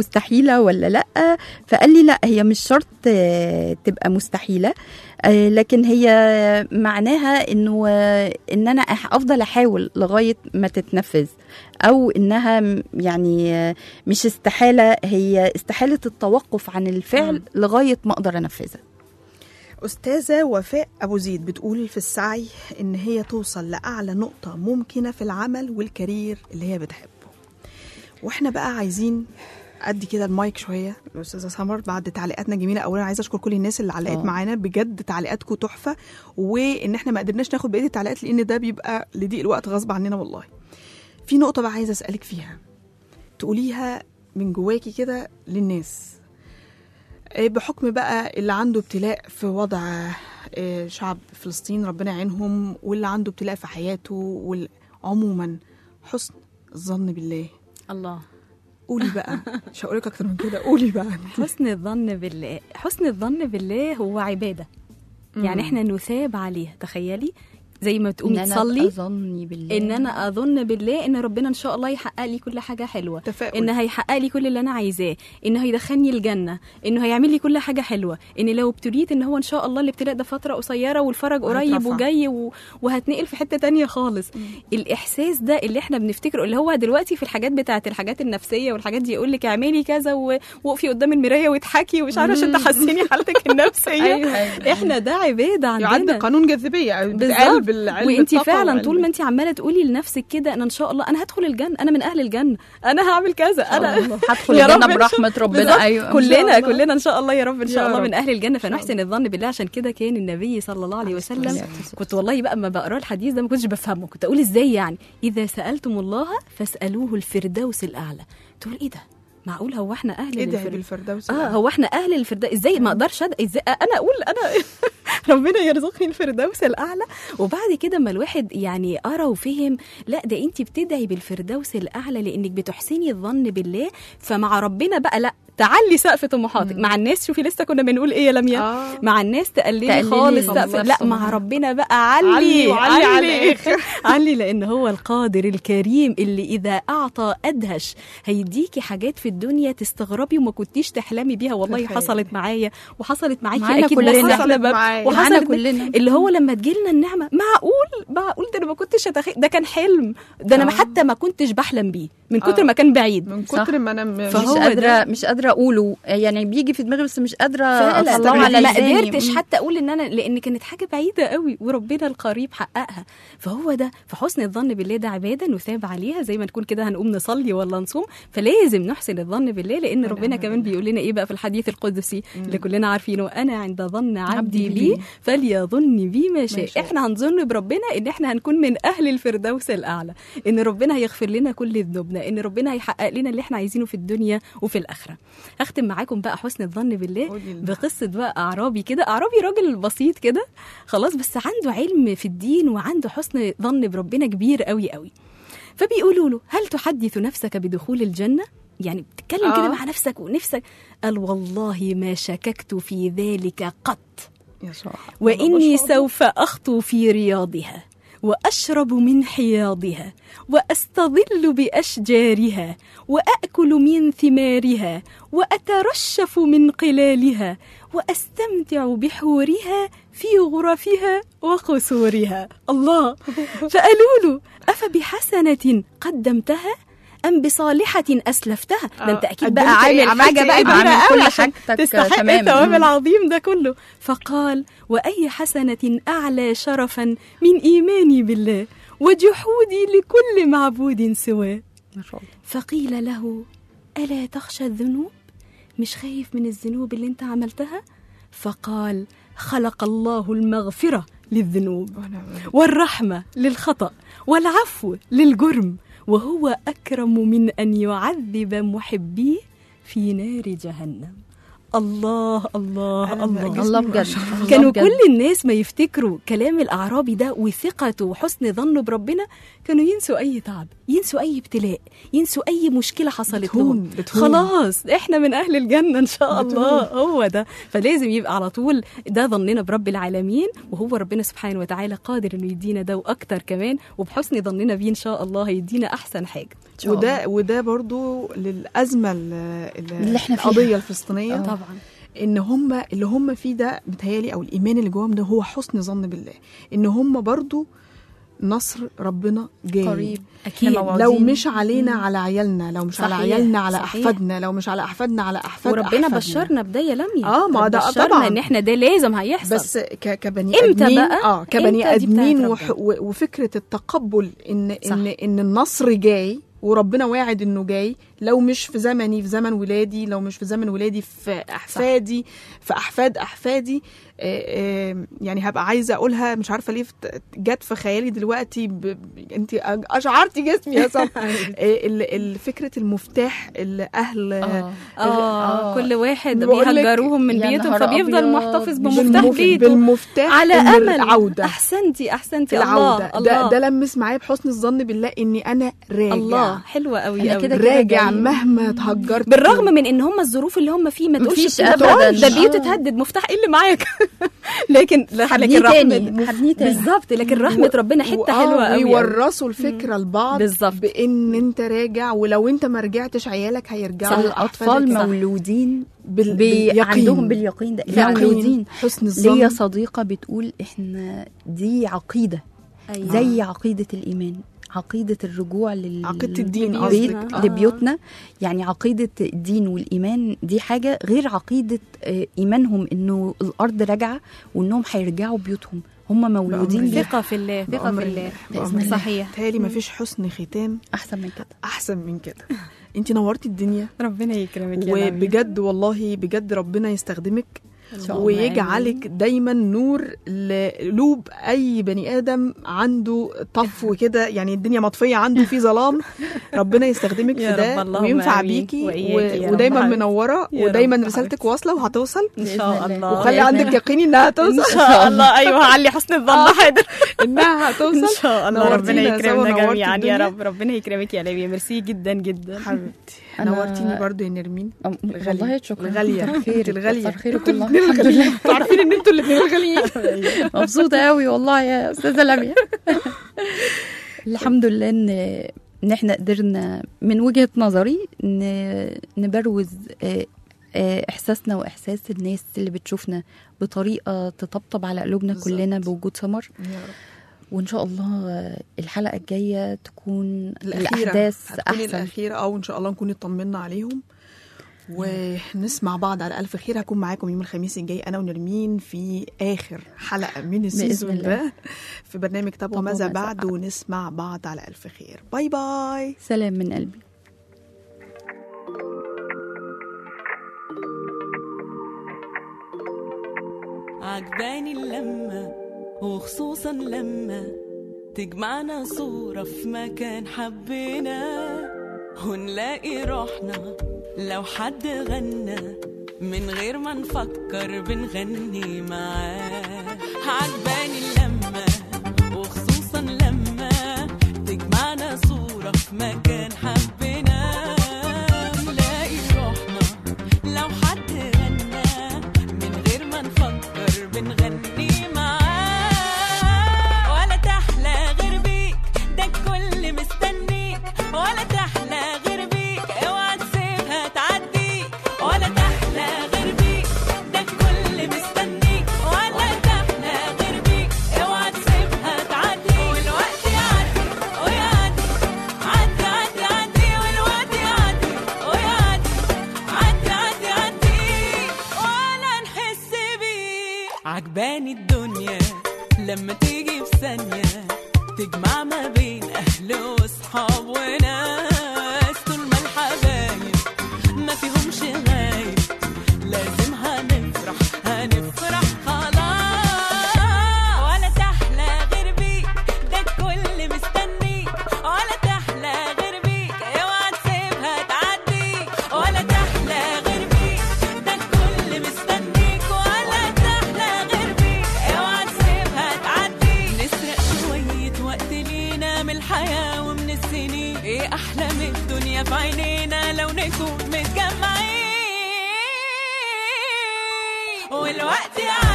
مستحيله ولا لا فقال لي لا هي مش شرط آه، تبقى مستحيله آه، لكن هي معناها انه آه، ان انا أح- افضل احاول لغايه ما تتنفذ او انها م- يعني آه، مش استحاله هي استحاله التوقف عن الفعل لغايه ما اقدر انفذها أستاذة وفاء أبو زيد بتقول في السعي إن هي توصل لأعلى نقطة ممكنة في العمل والكارير اللي هي بتحبه وإحنا بقى عايزين أدي كده المايك شوية الأستاذة سمر بعد تعليقاتنا جميلة أولا عايزة أشكر كل الناس اللي علقت آه. معانا بجد تعليقاتكم تحفة وإن إحنا ما قدرناش ناخد بقية التعليقات لأن ده بيبقى لضيق الوقت غصب عننا والله في نقطة بقى عايزة أسألك فيها تقوليها من جواكي كده للناس آه، بحكم بقى اللي عنده ابتلاء في وضع آه، شعب فلسطين ربنا يعينهم واللي عنده ابتلاء في حياته وال- عموما حسن الظن بالله الله قولي بقى مش هقولك اكتر من كده قولي بقى حسن الظن بالله حسن الظن بالله هو عباده يعني احنا نثاب عليها تخيلي زي ما ان تقومي انا تصلي اظني بالله ان انا اظن بالله ان ربنا ان شاء الله يحقق لي كل حاجه حلوه تفاؤل. ان هيحقق لي كل اللي انا عايزاه ان هيدخلني الجنه انه هيعمل لي كل حاجه حلوه ان لو ابتليت ان هو ان شاء الله الابتلاء ده فتره قصيره والفرج قريب وهترفع. وجاي و... وهتنقل في حته تانية خالص الاحساس ده اللي احنا بنفتكره اللي هو دلوقتي في الحاجات بتاعه الحاجات النفسيه والحاجات دي يقول لك اعملي كذا و- وقفي قدام المرايه واضحكي ومش عارفه عشان تحسني حالتك النفسيه أيوة. احنا ده عباده عندنا يعد قانون جاذبيه بتقال بالظبط بالعلم وانت الطاقة فعلا وعلم طول ما انت عماله تقولي لنفسك كده انا ان شاء الله انا هدخل الجنه انا من اهل الجنه انا هعمل كذا انا هدخل يا رب الجنه إن برحمه شاء- ربنا بالظبط. ايوه كلنا كلنا ان شاء الله يا رب ان شاء يا الله رب. من اهل الجنه فنحسن الظن بالله عشان كده كان النبي صلى الله عليه وسلم والسلام. كنت والله بقى ما بقرا الحديث ده ما كنتش بفهمه كنت اقول ازاي يعني اذا سالتم الله فاسالوه الفردوس الاعلى تقول ايه ده معقول هو احنا اهل ادعي للفردوس بالفردوس اه هو احنا اهل الفردوس ازاي ما اقدرش أد... ازاي انا اقول انا ربنا يرزقني الفردوس الاعلى وبعد كده ما الواحد يعني قرا وفهم لا ده انت بتدعي بالفردوس الاعلى لانك بتحسني الظن بالله فمع ربنا بقى لا تعلي سقف طموحاتك مع الناس شوفي لسه كنا بنقول ايه يا لميا آه. مع الناس تقللي تقللي خالص الله سقف لا مع سبحانه. ربنا بقى علي علي وعلي على علي الآخر. علي لان هو القادر الكريم اللي اذا اعطى ادهش هيديكي حاجات في الدنيا تستغربي وما كنتيش تحلمي بيها والله تخيلي. حصلت معايا وحصلت معاكي معانا اكيد كلنا. بس احنا حصلت ما- معايا. وحصلت معانا ب- كلنا. اللي هو لما تجيلنا النعمه معقول معقول ده انا ما كنتش أتخيل ده كان حلم ده انا آه. حتى ما كنتش بحلم بيه من كتر آه. ما كان بعيد من صح. كتر ما انا م- مش فهو قادره ده. مش قادره اقوله يعني بيجي في دماغي بس مش قادره فعلا اطلعه ما- على ما لساني. قدرتش مم. حتى اقول ان انا لان كانت حاجه بعيده قوي وربنا القريب حققها فهو ده فحسن الظن بالله ده عباده نثاب عليها زي ما نكون كده هنقوم نصلي ولا نصوم فلازم نحسن الظن بالله لان ربنا كمان بيقول لنا ايه بقى في الحديث القدسي اللي كلنا عارفينه انا عند ظن عبدي بي فليظن بي ما شاء شاء. احنا هنظن بربنا ان احنا هنكون من اهل الفردوس الاعلى ان ربنا هيغفر لنا كل ذنوبنا ان ربنا هيحقق لنا اللي احنا عايزينه في الدنيا وفي الاخره هختم معاكم بقى حسن الظن بالله قولي لنا. بقصه بقى اعرابي كده اعرابي راجل بسيط كده خلاص بس عنده علم في الدين وعنده حسن ظن بربنا كبير قوي قوي فبيقولوا له هل تحدث نفسك بدخول الجنه يعني بتتكلم آه. كده مع نفسك ونفسك قال والله ما شككت في ذلك قط يا صاحبي وإني سوف أخطو في رياضها وأشرب من حياضها وأستظل بأشجارها وأكل من ثمارها وأترشف من قلالها وأستمتع بحورها في غرفها وقصورها الله فقالوا له أفبحسنة قدمتها أم بصالحة أسلفتها ده أنت آه، أكيد بقى قدمت إيه؟ عامل عملت حاجة إيه؟ بقى عامل كبيرة كل قوي عشان حاجتك تستحق تمام. الثواب مم. العظيم ده كله فقال وأي حسنة أعلى شرفا من إيماني بالله وجحودي لكل معبود سواه ما شاء الله فقيل له ألا تخشى الذنوب مش خايف من الذنوب اللي انت عملتها فقال خلق الله المغفرة للذنوب والرحمة للخطأ والعفو للجرم وهو أكرم من أن يعذب محبيه في نار جهنم الله الله أنا الله جسمي الله بجد رشح. الله كانوا بجد. كل الناس ما يفتكروا كلام الأعرابي ده وثقته وحسن ظنه بربنا كانوا ينسوا أي تعب ينسوا أي ابتلاء ينسوا أي مشكلة حصلت بتهون- لهم بتهون. خلاص إحنا من أهل الجنة إن شاء بتهون. الله هو ده فلازم يبقى على طول ده ظننا برب العالمين وهو ربنا سبحانه وتعالى قادر إنه يدينا ده وأكتر كمان وبحسن ظننا بيه إن شاء الله هيدينا أحسن حاجة شاء وده وده برضو للازمه ال- ال- اللي إحنا فيها. القضيه الفلسطينيه طبعا ان هم اللي هم فيه ده متهيالي او الايمان اللي جواهم ده هو حسن ظن بالله ان هم برضو نصر ربنا جاي قريب اكيد إحنا موعودين. لو مش علينا على عيالنا لو مش على صحيح، عيالنا على صحيح. احفادنا لو مش على احفادنا على احفاد وربنا أحفادنا. بشرنا بدايه لمية آه، ما ده بشرنا طبعاً. ان احنا ده لازم هيحصل بس ك- كبني إمتى ادمين بقى؟ اه كبني إمتى دي بتاعت ادمين ربنا؟ وح و- وفكره التقبل ان صح. ان ان النصر جاي وربنا واعد انه جاي لو مش في زمني في زمن ولادي لو مش في زمن ولادي في احفادي في احفاد احفادي آه، آه، يعني هبقى عايزه اقولها مش عارفه ليه فت- جت في خيالي دلوقتي ب... ب- انت اشعرتي جسمي يا سما فكره المفتاح اللي اهل اه اه كل واحد بقول لك بيهجروهم من يا بيوتهم نهار فبيفضل أبيض. محتفظ بمفتاح بالمف- بيته بالمفتاح على إن امل العوده احسنتي احسنتي العوده الله ده الله ده لمس معايا بحسن الظن بالله اني انا راجع الله حلوه قوي أنا قوي كده كده راجع جاي. مهما اتهجرت بالرغم من ان هم الظروف اللي هم فيه ما تقولش مفيش ده أبداً. ده بيوت آه. اتهدد مفتاح ايه اللي معاك لكن لكن حبنيه رحمه تاني حبنيه تاني بالظبط لكن رحمه ربنا حته وآه، حلوه قوي ويورثوا الفكره لبعض بالظبط. بان انت راجع ولو انت ما رجعتش عيالك هيرجعوا الاطفال أحفادك. صح. مولودين بال... بي باليقين. عندهم باليقين ده يقين، مولودين حسن الظن ليا صديقه بتقول احنا دي عقيده أيوة. زي عقيده الايمان عقيده الرجوع لل عقيدة الدين بيت قصدك. آه. لبيوتنا يعني عقيده الدين والايمان دي حاجه غير عقيده آه، ايمانهم انه الارض راجعه وانهم هيرجعوا بيوتهم هم مولودين بأمر الله. بيه ثقه في الله ثقه بأمر في الله. الله بإذن الله. صحيح تهيألي ما فيش حسن ختام احسن من كده احسن من كده انت نورتي الدنيا ربنا يكرمك يا نبي. وبجد والله بجد ربنا يستخدمك ان شاء الله ويجعلك دايما نور لقلوب اي بني ادم عنده طفو كده يعني الدنيا مطفيه عنده في ظلام ربنا يستخدمك يا في ده رب، اللهم وينفع آمين. بيكي وإياكي يا و... رب ودايما حبيبتي. منوره يا ودايما رب رسالتك حبيبتي. واصله وهتوصل ان بإذن شاء الله. الله وخلي عندك يقين انها ان هتوصل شاء الله ايوه علي حسن الظن حاضر انها هتوصل ان شاء الله ربنا نورتينا سوا، يكرمنا نورتي جميعا يا الدنيا. رب ربنا يكرمك يا ليبيا ميرسي جدا جدا حبيبتي أنا- نورتيني برضو يا نرمين أم- والله شكرا الغاليه كتر خيرك انت الغاليه كتر خيرك انتوا والله الاثنين الحمد الغاليين لله انتوا عارفين ان انتوا الاثنين الغاليين مبسوطه قوي والله يا استاذه لميا الحمد لله ان ان احنا قدرنا من وجهه نظري ن- نبروز آه، آه، احساسنا واحساس الناس اللي بتشوفنا بطريقه تطبطب على قلوبنا بالظبط. كلنا بوجود سمر يا رب وان شاء الله آه، الحلقه الجايه تكون الأخيرة الاحداث هتكون احسن الأخيرة أو إن شاء الله نكون اطمنا عليهم ونسمع بعض على ألف خير هكون معاكم يوم الخميس الجاي أنا ونرمين في آخر حلقة من السيزون الله. ده في برنامج طب طب وماذا وماذا بعد بعد. ونسمع بعض على ألف خير باي باي سلام من قلبي عجباني اللمة وخصوصا لما تجمعنا صورة في مكان حبينا ونلاقي روحنا لو حد غنى من غير ما نفكر بنغني معاه عجباني اللمة وخصوصا لما تجمعنا صورة في مكان حبينا نلاقي روحنا لو حد غنى من غير ما نفكر بنغني معاه ولا تحلى غير بيك ده الكل مستنيك ولا تحلى غير بيك اوعى تسيبها تعديك ولا تحلى غير بيك ده الكل مستنيك ولا تحلى غير بيك اوعى تسيبها تعدي والوقت يعدي ويعدي عدي عدي عدي والوقت يعدي ويعدي عدي عدي عدي ولا نحس بيه عجباني الدنيا لما تيجي في ثانية تجمع ما بين أهل وصحاب وناس طول ما الحبايب ما فيهمش غايب لازم هنفرح هنفرح خلاص ولا تحلى غير بيك ده الكل مستنيك ولا تحلى غير بيك اوعى تسيبها تعديك ولا تحلى غير بيك ده الكل مستنيك ولا تحلى غير بيك اوعى تسيبها تعدي نسرق شوية وقت لينا من الحياة ومن السنين ايه احلى من الدنيا في عينينا لو نكون متجمعين والوقت يعدي